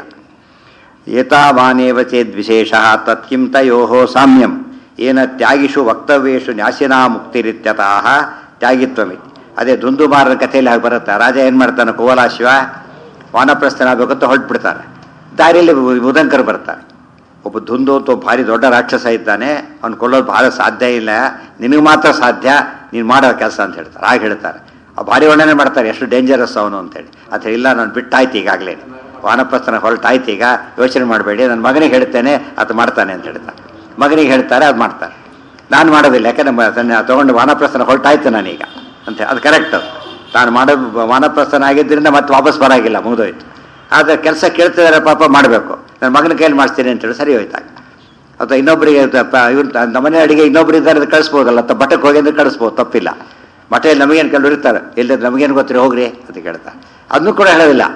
ಏತಾವಾನೇವ ಚೇದ್ ವಿಶೇಷ ತತ್ಕಿಂ ತಯೋ ಸಾಮ್ಯಂ ಏನ ತ್ಯಾಗಿಷು ವಕ್ತವ್ಯೇಷು ನ್ಯಾಸಿನಾ ಮುಕ್ತಿರಿತ್ಯತಃ ತ್ಯಾಗಿತ್ವಮಿತಿ ಅದೇ ದುಂದುಮಾರನ ಕಥೆಯಲ್ಲಿ ಹಾಗೆ ಬರುತ್ತೆ ರಾಜ ಏನು ಮಾಡ್ತಾನೆ ಕುವಲಾಶ್ವ ವಾನಪ್ರಸ್ಥನಾಗಬೇಕಂತ ಹೊರಟ್ಬಿಡ್ತಾನೆ ದಾರಿಯಲ್ಲಿ ಉದಂಕರು ಬರ್ತಾರೆ ಒಬ್ಬ ದುಂದು ಅಂತ ಒಬ್ಬ ಭಾರಿ ದೊಡ್ಡ ರಾಕ್ಷಸ ಇದ್ದಾನೆ ಅವ್ನು ಕೊಲ್ಲೋದು ಭಾಳ ಸಾಧ್ಯ ಇಲ್ಲ ನಿನಗೆ ಮಾತ್ರ ಸಾಧ್ಯ ನೀನು ಮಾಡೋ ಕೆಲಸ ಅಂತ ಹೇಳ್ತಾರೆ ಹಾಗೆ ಹೇಳ್ತಾರೆ ಆ ಭಾರಿ ವರ್ಣನೆ ಮಾಡ್ತಾರೆ ಎಷ್ಟು ಡೇಂಜರಸ್ ಅವನು ಅಂತೇಳಿ ಅದು ಇಲ್ಲ ನಾನು ಬಿಟ್ಟಾಯ್ತು ಈಗಾಗಲೇ ವಾನಪ್ರಸ್ಥನ ಹೊರಟಾಯ್ತು ಈಗ ಯೋಚನೆ ಮಾಡಬೇಡಿ ನನ್ನ ಮಗನಿಗೆ ಹೇಳ್ತೇನೆ ಅದು ಮಾಡ್ತಾನೆ ಅಂತ ಹೇಳ್ತಾರೆ ಮಗನಿಗೆ ಹೇಳ್ತಾರೆ ಅದು ಮಾಡ್ತಾರೆ ನಾನು ಮಾಡೋದಿಲ್ಲ ಯಾಕೆ ನಮ್ಮ ತನ್ನ ತೊಗೊಂಡು ವಾನಪ್ರಸ್ಥನ ಹೊರಟಾಯ್ತು ನಾನೀಗ ಅಂತ ಅದು ಕರೆಕ್ಟ್ ಅದು ತಾನು ಮಾಡೋ ವಾನಪ್ರಸ್ಥನ ಆಗಿದ್ದರಿಂದ ಮತ್ತೆ ವಾಪಸ್ ಬರಾಗಿಲ್ಲ ಮುಗಿದೋಯ್ತು ಆದರೆ ಕೆಲಸ ಕೇಳ್ತಿದ್ದಾರೆ ಪಾಪ ಮಾಡಬೇಕು ನನ್ನ ಮಗನ ಕೈಯಲ್ಲಿ ಮಾಡಿಸ್ತೀನಿ ಅಂತೇಳಿ ಸರಿ ಹೋಯ್ತಾಗ ಅಥವಾ ಇನ್ನೊಬ್ಬರಿಗೆ ಇವ್ರು ನಮ್ಮನೆ ಅಡಿಗೆ ಇನ್ನೊಬ್ರು ಇದ್ದಾರೆ ಕಳಿಸ್ಬೋದಲ್ಲ ಅಥವಾ ಬಟ್ಟಕ್ಕೆ ಹೋಗಿ ಅಂದ್ರೆ ಕಳಿಸ್ಬೋದು ತಪ್ಪಿಲ್ಲ ಮಠದಲ್ಲಿ ನಮಗೇನು ಕೆಲವರು ಇರ್ತಾರೆ ಇಲ್ಲದ್ರೆ ನಮಗೇನು ಗೊತ್ತಿರಿ ಹೋಗ್ರಿ ಅಂತ ಕೇಳ್ತಾರೆ ಅದನ್ನು ಕೂಡ ಹೇಳೋದಿಲ್ಲ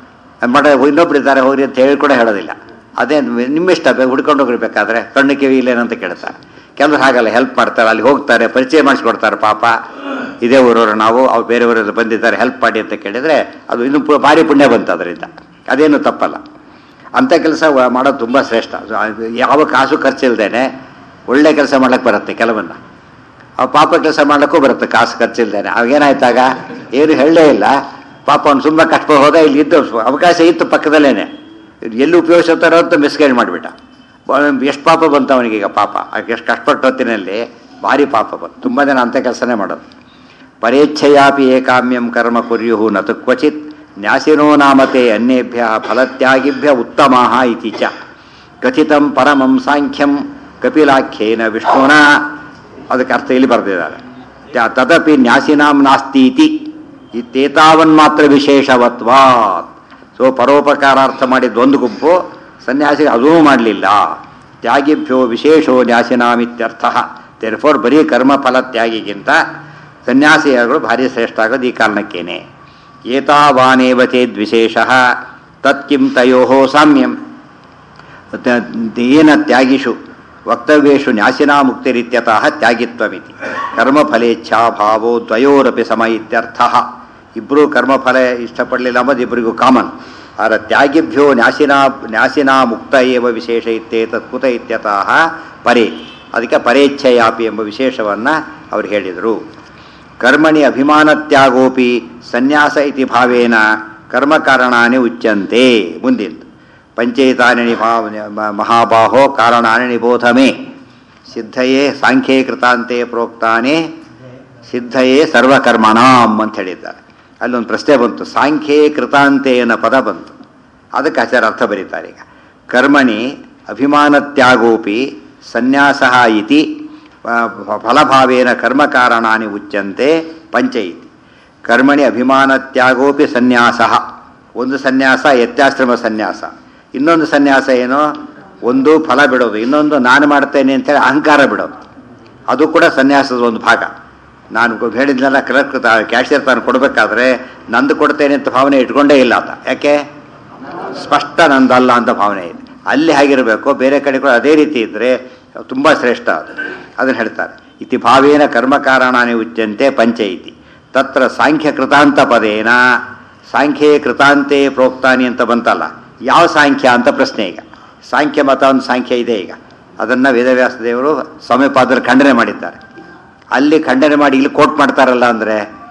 ಮಠ ಇನ್ನೊಬ್ರು ಇದ್ದಾರೆ ಹೋಗ್ರಿ ಅಂತ ಹೇಳಿ ಕೂಡ ಹೇಳೋದಿಲ್ಲ ಅದೇ ನಿಮ್ಮಿಷ್ಟ ಬೇಕು ಹುಡ್ಕೊಂಡು ಹೋಗ್ರಿ ಬೇಕಾದ್ರೆ ಕಣ್ಣು ಕಿವಿ ಇಲ್ಲೇನಂತ ಕೇಳ್ತಾರೆ ಕೆಲವರು ಹಾಗಲ್ಲ ಹೆಲ್ಪ್ ಮಾಡ್ತಾರೆ ಅಲ್ಲಿ ಹೋಗ್ತಾರೆ ಪರಿಚಯ ಮಾಡಿಸ್ಕೊಡ್ತಾರೆ ಪಾಪ ಇದೇ ಊರವರು ನಾವು ಅವ್ರು ಬೇರೆಯವರೆಲ್ಲ ಬಂದಿದ್ದಾರೆ ಹೆಲ್ಪ್ ಮಾಡಿ ಅಂತ ಕೇಳಿದರೆ ಅದು ಇನ್ನು ಪು- ಭಾರಿ ಪುಣ್ಯ ಬಂತು ಅದರಿಂದ ಅದೇನು ತಪ್ಪಲ್ಲ ಅಂಥ ಕೆಲಸ ಮಾಡೋದು ತುಂಬ ಶ್ರೇಷ್ಠ ಅದು ಯಾವ ಕಾಸು ಖರ್ಚಿಲ್ದೇನೆ ಒಳ್ಳೆ ಕೆಲಸ ಮಾಡ್ಲಿಕ್ಕೆ ಬರುತ್ತೆ ಕೆಲವನ್ನ ಆ ಪಾಪ ಕೆಲಸ ಮಾಡ್ಲಿಕ್ಕೂ ಬರುತ್ತೆ ಕಾಸು ಖರ್ಚಿಲ್ದೇನೆ ಅವಾಗೇನಾಯ್ತಾಗ ಏನು ಹೇಳಲೇ ಇಲ್ಲ ಪಾಪ ಅವ್ನು ಸುಮ್ಮನೆ ಕಷ್ಟ ಹೋದ ಇಲ್ಲಿ ಇದ್ದು ಅವಕಾಶ ಇತ್ತು ಪಕ್ಕದಲ್ಲೇನೆ ಎಲ್ಲಿ ಉಪಯೋಗಿಸುತ್ತಾರೋ ಅಂತ ಮಿಸ್ಗೈಡ್ ಮಾಡಿಬಿಟ್ಟ ಎಷ್ಟು ಪಾಪ ಬಂತು ಅವನಿಗೀಗ ಪಾಪ ಎಷ್ಟು ಕಷ್ಟಪಟ್ಟ ಹೊತ್ತಿನಲ್ಲಿ ಭಾರಿ ಪಾಪ ಬಂತು ತುಂಬ ಜನ ಅಂಥ ಕೆಲಸನೇ ಮಾಡೋದು ಪರೇಚ್ಛೆಯಾಪಿ ಏಕಾಮ್ಯಂ ಕರ್ಮ ಕುರ್ಯು ನತು ಕ್ವಚಿತ್ ನ್ಯಾಸಿನೋ ನಾಮತೆ ಅನ್ಯೇಭ್ಯ ಫಲತ್ಯಾಗಿಭ್ಯ ಉತ್ತಮ ಇತಿ ಚ ಕಥಿತಂ ಪರಮಂ ಸಾಂಖ್ಯಂ ಕಪಿಲಾಖ್ಯೇನ ವಿಷ್ಣುನ ಅದಕ್ಕೆ ಅರ್ಥ ಇಲ್ಲಿ ಬರೆದಿದ್ದಾರೆ ತ- ತದಪಿ ನ್ಯಾಸಿನಾಂ ನಾಸ್ತೀತಿ ಇತ್ತೇತಾವನ್ಮಾತ್ರ ವಿಶೇಷವತ್ವಾತ್ ಸೊ ಪರೋಪಕಾರಾರ್ಥ ಮಾಡಿದ ಒಂದು ಗುಂಪು ಸನ್ಯಾಸಿಗೆ ಅದೂ ಮಾಡಲಿಲ್ಲ ತ್ಯಾಗಿಭ್ಯೋ ವಿಶೇಷೋ ನ್ಯಾಸಿನಾಮಿತ್ಯರ್ಥ ತೆರ್ಫೋರ್ ಬರೀ ಕರ್ಮಫಲ ತ್ಯಾಗಿಗಿಂತ ಸನ್ಯಾಸಿಗಳು ಭಾರಿ ಶ್ರೇಷ್ಠ ಆಗೋದು ಈ ಕಾರಣಕ್ಕೇನೆ ಏತಾವಾನೇವ ಚೇದ್ವಿಶೇಷ ತತ್ಕಿಂ ತಯೋ ಸಾಮ್ಯಂ ತ- ಏನ ತ್ಯಾಗಿಷು ವಕ್ತವ್ಯೇಷು ನ್ಯಾಸಿನಾ ಮುಕ್ತಿರಿತ್ಯತಃ ತ್ಯಾಗಿತ್ವಮಿತಿ ಕರ್ಮಫಲೇಚ್ಛಾಭಾವೋ ದ್ವಯೋರಪಿ ಸಮ ಇತ್ಯರ್ಥ ಇಬ್ಬರು ಕರ್ಮಫಲ ಇಷ್ಟಪಡಲಿಲ್ಲ ಅಂಬುದು ಇಬ್ಬರಿಗೂ ಕಾಮನ್ ಆದರೆ ತ್ಯಾಗಿಭ್ಯೋ ನ್ಯಾಸಿನಾ ನ್ಯಾಸಿನಾ ಮುಕ್ತ ಏವ ವಿಶೇಷ ಇತ್ತೇತತ್ ಕುತ ಇತ್ಯತಃ ಪರೇ ಅದಕ್ಕೆ ಪರೇಚ್ಛೆಯಾಪಿ ಎಂಬ ವಿಶೇಷವನ್ನು ಅವ್ರು ಹೇಳಿದರು ಕರ್ಮಣಿ ಅಭಿಮಾನ ತ್ಯಾಗೋಪಿ ಸನ್ಯಾಸ ಇತಿ ಭಾವೇನ ಕರ್ಮಕಾರಣಾನಿ ಉಚ್ಯಂತೆ ಮುಂದಿಂದು ಪಂಚೇತಾನಿ ನಿಭಾವ ಮಹಾಬಾಹೋ ಕಾರಣಾನಿ ನಿಬೋಧ ಮೇ ಸಿದ್ಧಯೇ ಸಾಂಖ್ಯೇ ಕೃತಾಂತೆ ಪ್ರೋಕ್ತಾನೆ ಸಿದ್ಧಯೇ ಸರ್ವಕರ್ಮಣಾಂ ಅಂತ ಹೇಳಿದ್ದಾರೆ ಅಲ್ಲೊಂದು ಪ್ರಶ್ನೆ ಬಂತು ಸಾಂಖ್ಯೇ ಕೃತಾಂತೆ ಅನ್ನೋ ಪದ ಬಂತು ಅದಕ್ಕೆ ಆಚಾರ ಅರ್ಥ ಬರೀತಾರೆ ಈಗ ಕರ್ಮಣಿ ಅಭಿಮಾನ ತ್ಯಾಗೋಪಿ ಸನ್ಯಾಸ ಇತಿ ಆ, ಫಲಭಾವೇನ ಕರ್ಮಕಾರಣಾನಿ ಉಚ್ಯಂತೆ ಪಂಚ ಇತಿ ಕರ್ಮಣಿ ಅಭಿಮಾನ ತ್ಯಾಗೋಪಿ ಸನ್ಯಾಸ ಒಂದು ಸನ್ಯಾಸ ಯತ್ಯಾಶ್ರಮ ಸನ್ಯಾಸ ಇನ್ನೊಂದು ಸನ್ಯಾಸ ಏನು ಒಂದು ಫಲ ಬಿಡೋದು ಇನ್ನೊಂದು ನಾನು ಮಾಡ್ತೇನೆ ಅಂತೇಳಿ ಅಹಂಕಾರ ಬಿಡೋದು ಅದು ಕೂಡ ಸನ್ಯಾಸದ ಒಂದು ಭಾಗ ನಾನು ಗೊ- ಹೇಳಿದ್ನಲ್ಲ ಕ್ಲರ್ಕ್ ಕ್ಯಾಶಿಯರ್ ತಾನು ಕೊಡಬೇಕಾದ್ರೆ ನಂದು ಕೊಡ್ತೇನೆ ಅಂತ ಭಾವನೆ ಇಟ್ಕೊಂಡೇ ಇಲ್ಲ ಆತ ಯಾಕೆ ಸ್ಪಷ್ಟ ನಂದಲ್ಲ ಅಂತ ಭಾವನೆ ಇದೆ ಅಲ್ಲಿ ಹಾಗಿರಬೇಕು ಬೇರೆ ಕಡೆ ಕೂಡ ಅದೇ ರೀತಿ ಇದ್ದರೆ ತುಂಬ ಶ್ರೇಷ್ಠ ಅದು ಅದನ್ನು ಹೇಳ್ತಾರೆ ಇತಿ ಭಾವೇನ ಕರ್ಮಕಾರಣಾನಿ ಉಚ್ಯಂತೆ ಪಂಚ ಇತಿ ತತ್ರ ಸಾಂಖ್ಯ ಕೃತಾಂತ ಪದೇನ ಸಾಂಖ್ಯೇ ಕೃತಾಂತೆ ಪ್ರೋಕ್ತಾನಿ ಅಂತ ಬಂತಲ್ಲ ಯಾವ ಸಾಂಖ್ಯ ಅಂತ ಪ್ರಶ್ನೆ ಈಗ ಸಾಂಖ್ಯ ಮತ ಒಂದು ಸಾಂಖ್ಯ ಇದೆ ಈಗ ಅದನ್ನು ವೇದವ್ಯಾಸ ದೇವರು ಸಮಯಪಾದಲ್ಲಿ ಖಂಡನೆ ಮಾಡಿದ್ದಾರೆ ಅಲ್ಲಿ ಖಂಡನೆ ಮಾಡಿ ಇಲ್ಲಿ ಕೋಟ್ ಮಾಡ್ತಾರಲ್ಲ ಅಂದರೆ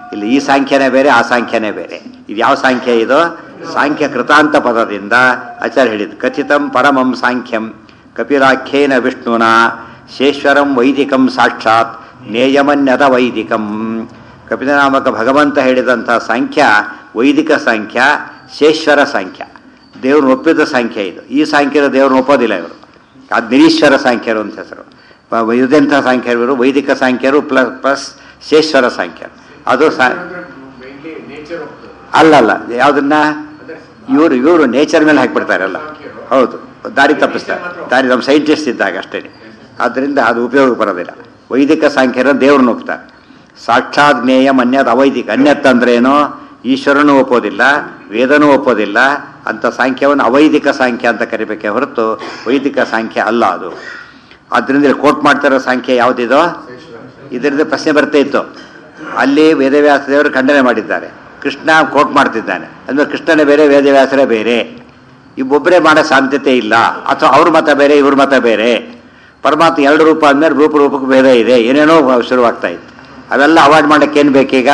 ಇಲ್ಲಿ ಈ ಸಾಂಖ್ಯನೇ ಬೇರೆ ಆ ಸಾಂಖ್ಯನೇ ಬೇರೆ ಇದು ಯಾವ ಸಾಂಖ್ಯ ಇದು ಸಾಂಖ್ಯ ಕೃತಾಂತ ಪದದಿಂದ ಆಚಾರ್ಯ ಹೇಳಿದ್ದು ಕಥಿತಂ ಪರಮಂ ಸಾಂಖ್ಯಂ ಕಪಿಲಾಖ್ಯೇನ ವಿಷ್ಣುನ ಶೇಶ್ವರಂ ವೈದಿಕಂ ಸಾಕ್ಷಾತ್ ನೇಯಮನ್ಯದ ವೈದಿಕಂ ಕಪಿಲನಾಮಕ ಭಗವಂತ ಹೇಳಿದಂಥ ಸಾಂಖ್ಯ ವೈದಿಕ ಸಾಂಖ್ಯ ಶೇಶ್ವರ ಸಾಂಖ್ಯ ದೇವ್ರನ್ನ ಒಪ್ಪಿದ ಸಾಂಖ್ಯ ಇದು ಈ ಸಾಂಖ್ಯದ ದೇವ್ರನ್ನ ಒಪ್ಪೋದಿಲ್ಲ ಇವರು ಅದು ನಿರೀಶ್ವರ ಸಾಂಖ್ಯರು ಅಂತ ಹೆಸರು ಪ- ಇದೆಂಥ ಸಾಂಖ್ಯರು ವೈದಿಕ ಸಾಂಖ್ಯರು ಪ್ಲಸ್ ಪ್ಲಸ್ ಶೇಶ್ವರ ಸಾಂಖ್ಯರು ಅದು ಸಾ ನೇಚರ್ ಆಫ್ ಅಲ್ಲಲ್ಲ ಯಾವುದನ್ನ ಇವರು ಇವರು ನೇಚರ್ ಮೇಲೆ ಹಾಕ್ಬಿಡ್ತಾರೆ ಅಲ್ಲ ಹೌದು ದಾರಿ ತಪ್ಪಿಸ್ತಾರೆ ದಾರಿ ನಮ್ಮ ಸೈಂಟಿಸ್ಟ್ ಇದ್ದಾಗ ಅಷ್ಟೇ ಆದ್ದರಿಂದ ಅದು ಉಪಯೋಗ ಬರೋದಿಲ್ಲ ವೈದಿಕ ಸಾಂಖ್ಯರ ದೇವ್ರನ್ನ ಒಪ್ತಾರೆ ಸಾಕ್ಷಾತ್ ಜ್ಞೇಯ ಅನ್ಯದ ಅವೈದಿಕ ಅನ್ಯತ್ ಅಂದ್ರೇನು ಈಶ್ವರನೂ ಒಪ್ಪೋದಿಲ್ಲ ವೇದನೂ ಒಪ್ಪೋದಿಲ್ಲ ಅಂತ ಸಾಂಖ್ಯವನ್ನು ಅವೈದಿಕ ಸಾಂಖ್ಯ ಅಂತ ಕರಿಬೇಕೆ ಹೊರತು ವೈದಿಕ ಸಾಂಖ್ಯ ಅಲ್ಲ ಅದು ಆದ್ದರಿಂದ ಇಲ್ಲಿ ಕೋಟ್ ಮಾಡ್ತಿರೋ ಸಾಂಖ್ಯ ಯಾವುದಿದೋ ಇದರಿಂದ ಪ್ರಶ್ನೆ ಬರ್ತಾ ಇತ್ತು ಅಲ್ಲಿ ವೇದವ್ಯಾಸ ದೇವರು ಖಂಡನೆ ಮಾಡಿದ್ದಾರೆ ಕೃಷ್ಣ ಕೋಟ್ ಮಾಡ್ತಿದ್ದಾನೆ ಅಂದ್ರೆ ಕೃಷ್ಣನೇ ಬೇರೆ ವೇದವ್ಯಾಸರೇ ಬೇರೆ ಇಬ್ಬೊಬ್ಬರೇ ಮಾಡೋ ಸಾಧ್ಯತೆ ಇಲ್ಲ ಅಥವಾ ಅವ್ರ ಮತ ಬೇರೆ ಇವ್ರ ಮತ ಬೇರೆ ಪರಮಾತ್ಮ ಎರಡು ರೂಪ ಅಂದಮೇಲೆ ರೂಪ ರೂಪಕ್ಕೆ ಭೇದ ಇದೆ ಏನೇನೋ ಶುರುವಾಗ್ತಾ ಇತ್ತು ಅವೆಲ್ಲ ಅವಾಯ್ಡ್ ಮಾಡಕ್ಕೆ ಏನು ಬೇಕೀಗ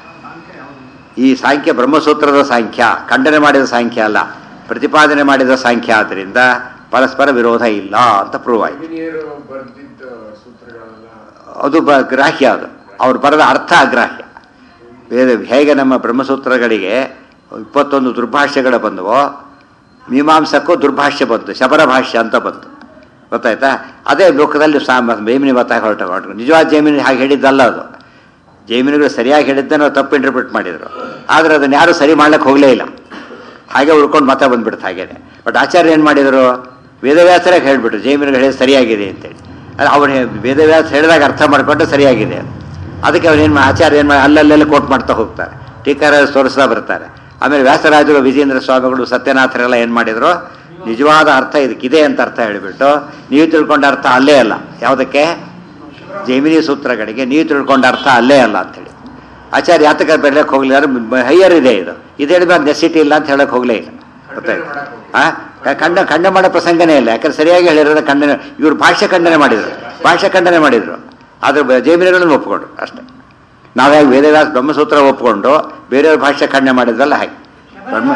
ಈ ಸಾಂಖ್ಯ ಬ್ರಹ್ಮಸೂತ್ರದ ಸಾಂಖ್ಯ ಖಂಡನೆ ಮಾಡಿದ ಸಾಂಖ್ಯ ಅಲ್ಲ ಪ್ರತಿಪಾದನೆ ಮಾಡಿದ ಸಾಂಖ್ಯ ಆದ್ದರಿಂದ ಪರಸ್ಪರ ವಿರೋಧ ಇಲ್ಲ ಅಂತ ಪ್ರೂವ್ ಆಯ್ತು ಇಂಜಿನಿಯರ್ ಬರೆದಿದ್ದ ಸೂತ್ರಗಳೆಲ್ಲ ಅದು ಬ ಗ್ರಾಹ್ಯ ಅದು ಅವ್ರು ಬರೆದ ಅರ್ಥ ಅಗ್ರಾಹ್ಯ ಬೇರೆ ಹೇಗೆ ನಮ್ಮ ಬ್ರಹ್ಮಸೂತ್ರಗಳಿಗೆ ಇಪ್ಪತ್ತೊಂದು ದುರ್ಭಾಷ್ಯಗಳು ಬಂದವೋ ಮೀಮಾಂಸಕ್ಕೂ ದುರ್ಭಾಷ್ಯ ಬಂತು ಶಬರ ಭಾಷ್ಯ ಅಂತ ಬಂತು ಗೊತ್ತಾಯ್ತಾ ಅದೇ ಲೋಕದಲ್ಲಿ ಸಾ ಜೈಮಿನಿ ಮತ ಹೊರಟ ಹೊರಟು ನಿಜವಾದ ಜೈಮಿನಿ ಹಾಗೆ ಹೇಳಿದ್ದಲ್ಲ ಅದು ಜೈಮಿನಿಗಳು ಸರಿಯಾಗಿ ಹೇಳಿದ್ದನ್ನು ಅವ್ರು ತಪ್ಪು ಇಂಟರ್ಪ್ರಿಟ್ ಮಾಡಿದರು ಆದರೆ ಅದನ್ನು ಯಾರೂ ಸರಿ ಮಾಡ್ಲಿಕ್ಕೆ ಹೋಗಲೇ ಇಲ್ಲ ಹಾಗೆ ಉಳ್ಕೊಂಡು ಮತ ಬಂದ್ಬಿಡ್ತು ಹಾಗೇನೆ ಬಟ್ ಆಚಾರ್ಯ ಏನು ಮಾಡಿದರು ವೇದವ್ಯಾಸರೇ ಹೇಳಿಬಿಟ್ರು ಜೈಮಿನಿಗಳು ಹೇಳಿದ ಸರಿಯಾಗಿದೆ ಅಂತೇಳಿ ಅದು ಅವ್ರು ಹೇ- ವೇದವ್ಯಾಸ ಹೇಳಿದಾಗ ಅರ್ಥ ಮಾಡಿಕೊಂಡು ಸರಿಯಾಗಿದೆ ಅಂತ. ಅದಕ್ಕೆ ಅವ್ರು ಏನು ಆಚಾರ್ಯ ಏನು ಮಾಡಿ ಅಲ್ಲಲ್ಲೆಲ್ಲ ಕೋಟ್ ಮಾಡ್ತಾ ಹೋಗ್ತಾರೆ ಟೀಕಾರ ತೋರಿಸ್ತಾ ಬರ್ತಾರೆ ಆಮೇಲೆ ವ್ಯಾಸರಾಜರು ವಿಜೇಂದ್ರ ಸ್ವಾಮಿಗಳು ಸತ್ಯನಾಥರೆಲ್ಲ ಏನು ಮಾಡಿದ್ರು ನಿಜವಾದ ಅರ್ಥ ಇದಕ್ಕಿದೆ ಅಂತ ಅರ್ಥ ಹೇಳಿಬಿಟ್ಟು ನೀವು ತಿಳ್ಕೊಂಡ ಅರ್ಥ ಅಲ್ಲೇ ಅಲ್ಲ ಯಾವುದಕ್ಕೆ ಜೈಮಿನಿ ಸೂತ್ರಗಳಿಗೆ ನೀವು ತಿಳ್ಕೊಂಡ ಅರ್ಥ ಅಲ್ಲೇ ಅಲ್ಲ ಅಂತೇಳಿ ಆಚಾರ್ಯ ಯಾತಕ ಬೆರಳಕ್ಕೆ ಹೋಗ್ಲಿಲ್ಲ ಹೈಯರ್ ಇದೆ ಇದು ಇದು ಹೇಳಿದ್ರೆ ನೆಸಿಟಿ ಇಲ್ಲ ಅಂತ ಹೇಳಕ್ ಹೋಗ್ಲೇ ಇಲ್ಲ ಗೊತ್ತಾಯ್ತು ಆ ಕ- ಖಂಡ ಖಂಡ ಮಾಡೋ ಪ್ರಸಂಗನೇ ಇಲ್ಲ ಯಾಕಂದ್ರೆ ಸರಿಯಾಗಿ ಹೇಳಿರೋದು ಖಂಡನೆ ಇವರು ಭಾಷೆ ಖಂಡನೆ ಮಾಡಿದ್ರು ಭಾಷೆ ಖಂಡನೆ ಮಾಡಿದ್ರು ಆದ್ರೆ ಬ- ಜೈಮಿನಿಗಳನ್ನು ಒಪ್ಕೊಂಡ್ರು ಅಷ್ಟೇ ನಾವ್ಯಾಗ ವೇದವ್ಯಾಸ ಬ್ರಹ್ಮಸೂತ್ರ ಒಪ್ಕೊಂಡು ಬೇರೆಯವ್ರ ಭಾಷೆ ಖಂಡನೆ ಮಾಡಿದ್ರಲ್ಲ ಹಾಗೆ ಬ್ರಹ್ಮ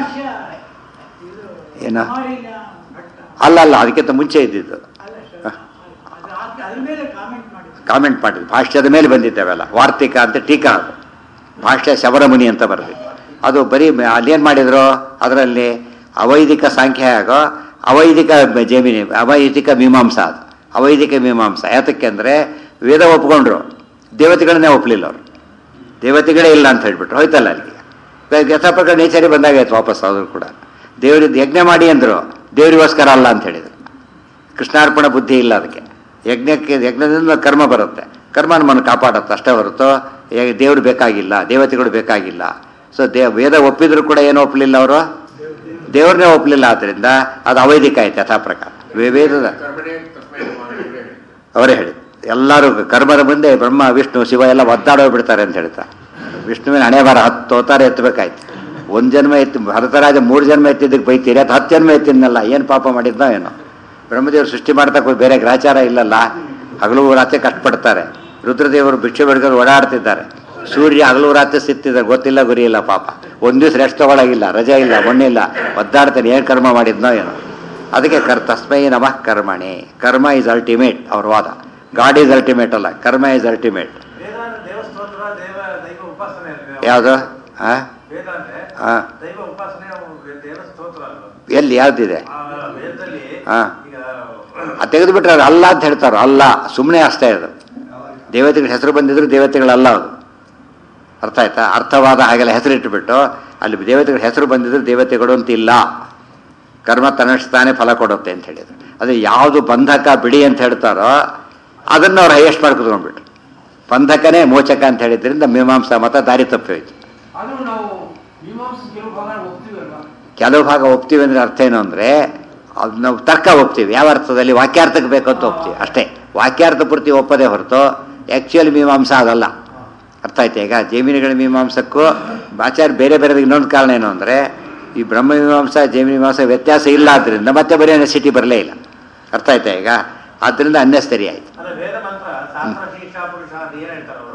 ಏನು ಅಲ್ಲ ಅಲ್ಲ ಅದಕ್ಕಿಂತ ಮುಂಚೆ ಇದ್ದಿದ್ದು ಅದ್ರ ಮೇಲೆ ಕಾಮೆಂಟ್ ಮಾಡಿ ಕಾಮೆಂಟ್ ಮಾಡಿದ್ರು ಭಾಷ್ಯದ ಮೇಲೆ ಬಂದಿದ್ದಾವೆಲ್ಲ ವಾರ್ತಿಕ ಅಂತ ಟೀಕಾ ಅದು ಭಾಷ್ಯ ಶಬರಮುನಿ ಅಂತ ಬರೆದಿತ್ತು ಅದು ಬರೀ ಮ- ಅಲ್ಲೇನ್ ಮಾಡಿದ್ರು ಅದರಲ್ಲಿ ಅವೈದಿಕ ಸಾಂಖ್ಯ ಆಗೋ ಅವೈದಿಕ ಬ- ಜಮೀನಿ ಅವೈದಿಕ ಮೀಮಾಂಸಾ ಅದು ಅವೈದಿಕ ಮೀಮಾಂಸಾ ಯಾತಕ್ಕೆ ಅಂದರೆ ವೇದ ಒಪ್ಕೊಂಡ್ರು ದೇವತೆಗಳನ್ನೇ ಒಪ್ಪಲಿಲ್ಲ ಅವರು ದೇವತೆಗಳೇ ಇಲ್ಲ ಅಂತ ಹೇಳ್ಬಿಟ್ರು ಹೋಯ್ತಲ್ಲ ಅಲ್ಲಿಗೆ ಯಥಾಪ್ರಕಾರ ನೇಚರಿ ಬಂದಾಗಾಯ್ತು ವಾಪಸ್ ಅವರು ಕೂಡ ದೇವರಿದ್ದು ಯಜ್ಞ ಮಾಡಿ ಅಂದರು ದೇವರಿಗೋಸ್ಕರ ಅಲ್ಲ ಅಂತ ಹೇಳಿದರು ಕೃಷ್ಣಾರ್ಪಣ ಬುದ್ಧಿ ಇಲ್ಲ ಅದಕ್ಕೆ ಯಜ್ಞಕ್ಕೆ ಯಜ್ಞದಿಂದ ಕರ್ಮ ಬರುತ್ತೆ ಕರ್ಮ ನಮ್ಮನ್ನು ಕಾಪಾಡುತ್ತೆ ಅಷ್ಟೇ ಹೊರತು ಏ- ದೇವ್ರು ಬೇಕಾಗಿಲ್ಲ ದೇವತೆಗಳು ಬೇಕಾಗಿಲ್ಲ ಸೊ ದೇ ವೇದ ಒಪ್ಪಿದ್ರು ಕೂಡ ಏನು ಒಪ್ಪಲಿಲ್ಲ ಅವರು ದೇವ್ರನ್ನೇ ಒಪ್ಪಲಿಲ್ಲ ಆದ್ದರಿಂದ ಅದು ಅವೈದಿಕ ಆಯ್ತು ಯಥಾ ಪ್ರಕಾರ ವೇ- ವೇದದ ಕರ್ಮಣೆ ತಸ್ಮೈ ನಮಃ ಅಂತ ಹೇಳಿ. ಅವರೇ ಹೇಳಿ ಎಲ್ಲರೂ ಕರ್ಮದ ಮುಂದೆ ಬ್ರಹ್ಮ ವಿಷ್ಣು ಶಿವ ಎಲ್ಲ ಒದ್ದಾಡೋ ಬಿಡ್ತಾರೆ ಅಂತ ಹೇಳ್ತಾರೆ ವಿಷ್ಣುವಿನ ಹಣೆ ಬಾರ ಹತ್ತು ಅವತಾರ ಎತ್ತಬೇಕಾಯ್ತು ಒಂದು ಜನ್ಮ ಎತ್ತಿ ಭರತರಾಜ ಮೂರು ಜನ್ಮ ಎತ್ತಿದ್ದಕ್ಕೆ ಬೈತೀರಿ ಅದು ಹತ್ತು ಜನ್ಮ ಎತ್ತಿದ್ನಲ್ಲ ಏನು ಪಾಪ ಮಾಡಿದ್ನೋ ಏನೋ ಬ್ರಹ್ಮದೇವರು ಸೃಷ್ಟಿ ಮಾಡ್ತಾ ಹೋಗಿ ಬೇರೆ ಗ್ರಾಚಾರ ಇಲ್ಲಲ್ಲ ಹಗಲು ರಾತ್ರಿ ಕಷ್ಟಪಡ್ತಾರೆ ರುದ್ರದೇವರು ಭಿಕ್ಷೆ ಬೆಳಗರು ಓಡಾಡ್ತಿದ್ದಾರೆ ಸೂರ್ಯ ಹಗಲು ರಾತ್ರಿ ಸಿತ್ತಿದ್ದಾರೆ ಗೊತ್ತಿಲ್ಲ ಗುರಿ ಇಲ್ಲ ಪಾಪ ಒಂದು ದಿವಸ ರೆಸ್ಟ್ ತಗೊಳಗಿಲ್ಲ ರಜೆ ಇಲ್ಲ ಮಣ್ಣಿಲ್ಲ ಒದ್ದಾಡ್ತಾನೆ ಏನು ಕರ್ಮ ಮಾಡಿದ್ನೋ ಏನೋ ಅದಕ್ಕೆ ಕರ್ ತಸ್ಮೈ ನಮಃ ಕರ್ಮಣಿ ಕರ್ಮ ಇಸ್ ಅಲ್ಟಿಮೇಟ್ ಅವ್ರ ವಾದ ಗಾಡ್ ಈಸ್ ಅಲ್ಟಿಮೇಟ್ ಅಲ್ಲ ಕರ್ಮ ಇಸ್ ಅಲ್ಟಿಮೇಟ್ ವೇದ ಅಂದ್ರೆ ದೇವಸ್ತೋತ್ರ ದೇವ ದೈವ ಉಪಾಸನೆ ಅಲ್ವೇ? ಯಾವುದು ಹಾಂ ವೇದ ಅಂದ್ರೆ ಹಾಂ ದೈವ ಉಪಾಸನೆ ದೇವ ಸ್ತೋತ್ರ ಅಲ್ವಾ ಎಲ್ಲಿ ಯಾವ್ದಿದೆ ಆ ವೇದದಲ್ಲಿ ಹಾ. ಈಗ ಅದು ತೆಗೆದುಬಿಟ್ರೆ ಅದು ಅಲ್ಲ ಅಂತ ಹೇಳ್ತಾರೆ ಅಲ್ಲ ಸುಮ್ಮನೆ ಅಷ್ಟೇ ಅದು ದೇವತೆಗಳ ಹೆಸರು ಬಂದಿದ್ರು ದೇವತೆಗಳಲ್ಲ ಅದು ಅರ್ಥ ಆಯ್ತಾ ಅರ್ಥವಾದ ಹಾಗೆಲ್ಲ ಹೆಸರಿಟ್ಟುಬಿಟ್ಟು ಅಲ್ಲಿ ದೇವತೆಗಳ ಹೆಸರು ಬಂದಿದ್ರು ದೇವತೆಗಳು ಅಂತ ಇಲ್ಲ ಕರ್ಮ ತನ್ನಷ್ಟಾನೇ ಫಲ ಕೊಡುತ್ತೆ ಅಂತ ಹೇಳಿದ್ರು ಅದು ಯಾವುದು ಬಂಧಕ ಬಿಡಿ ಅಂತ ಹೇಳ್ತಾರೋ ಅದನ್ನು ಅವ್ರು ಹೈಯೆಸ್ಟ್ ಮಾಡ್ಕೊಂಡ್ಬಿಟ್ರು ಬಂಧಕನೇ ಮೋಚಕ ಅಂತ ಹೇಳಿದ್ರಿಂದ ಮೀಮಾಂಸಾ ಮತ ದಾರಿ ತಪ್ಪಿ ಹೋಯ್ತು ಆದ್ರೂ ನಾವು ಮೀಮಾಂಸ ಕೆಲವು ಭಾಗ ಒಪ್ತೀವಲ್ವಾ ಕೆಲವು ಭಾಗ ಒಪ್ತೀವಿ ಅಂದ್ರೆ ಅರ್ಥ ಏನು ಅಂದರೆ ಅದು ನಾವು ತರ್ಕ ಒಪ್ತೀವಿ ಯಾವ ಅರ್ಥದಲ್ಲಿ ವಾಕ್ಯಾರ್ಥಕ್ಕೆ ಬೇಕು ಅಂತ ಒಪ್ತೀವಿ ಅಷ್ಟೇ ವಾಕ್ಯಾರ್ಥ ಪೂರ್ತಿ ಒಪ್ಪದೇ ಹೊರತು ಆ್ಯಕ್ಚುಯಲ್ ಮೀಮಾಂಸ ಅದಲ್ಲ ಅರ್ಥ ಆಯ್ತಾ ಈಗ ಜೈಮಿನಿಗಳ ಮೀಮಾಂಸಕ್ಕೂ ಆಚಾರ್ಯ ಬೇರೆ ಬೇರೆ ಇನ್ನೊಂದು ಕಾರಣ ಏನು ಅಂದರೆ ಈ ಬ್ರಹ್ಮ ಮೀಮಾಂಸ ಜೈಮಿನಿ ಮೀಮಾಂಸ ವ್ಯತ್ಯಾಸ ಇಲ್ಲ ಆದ್ದರಿಂದ ಮತ್ತೆ ಬರೀ ನೆಸಿಟಿ ಬರಲೇ ಇಲ್ಲ ಅರ್ಥ ಆಯ್ತಾ ಈಗ ಆದ್ದರಿಂದ ಅನ್ನೆಸ್ತರಿ ಆಯ್ತು ಅಂದ್ರೆ ವೇದ ಮಂತ್ರ ಶಾಸ್ತ್ರ ಶಿಕ್ಷಾ ಪುರುಷ ಅಂತ ಏನ್ ಹೇಳ್ತಾರೆ ಅವರು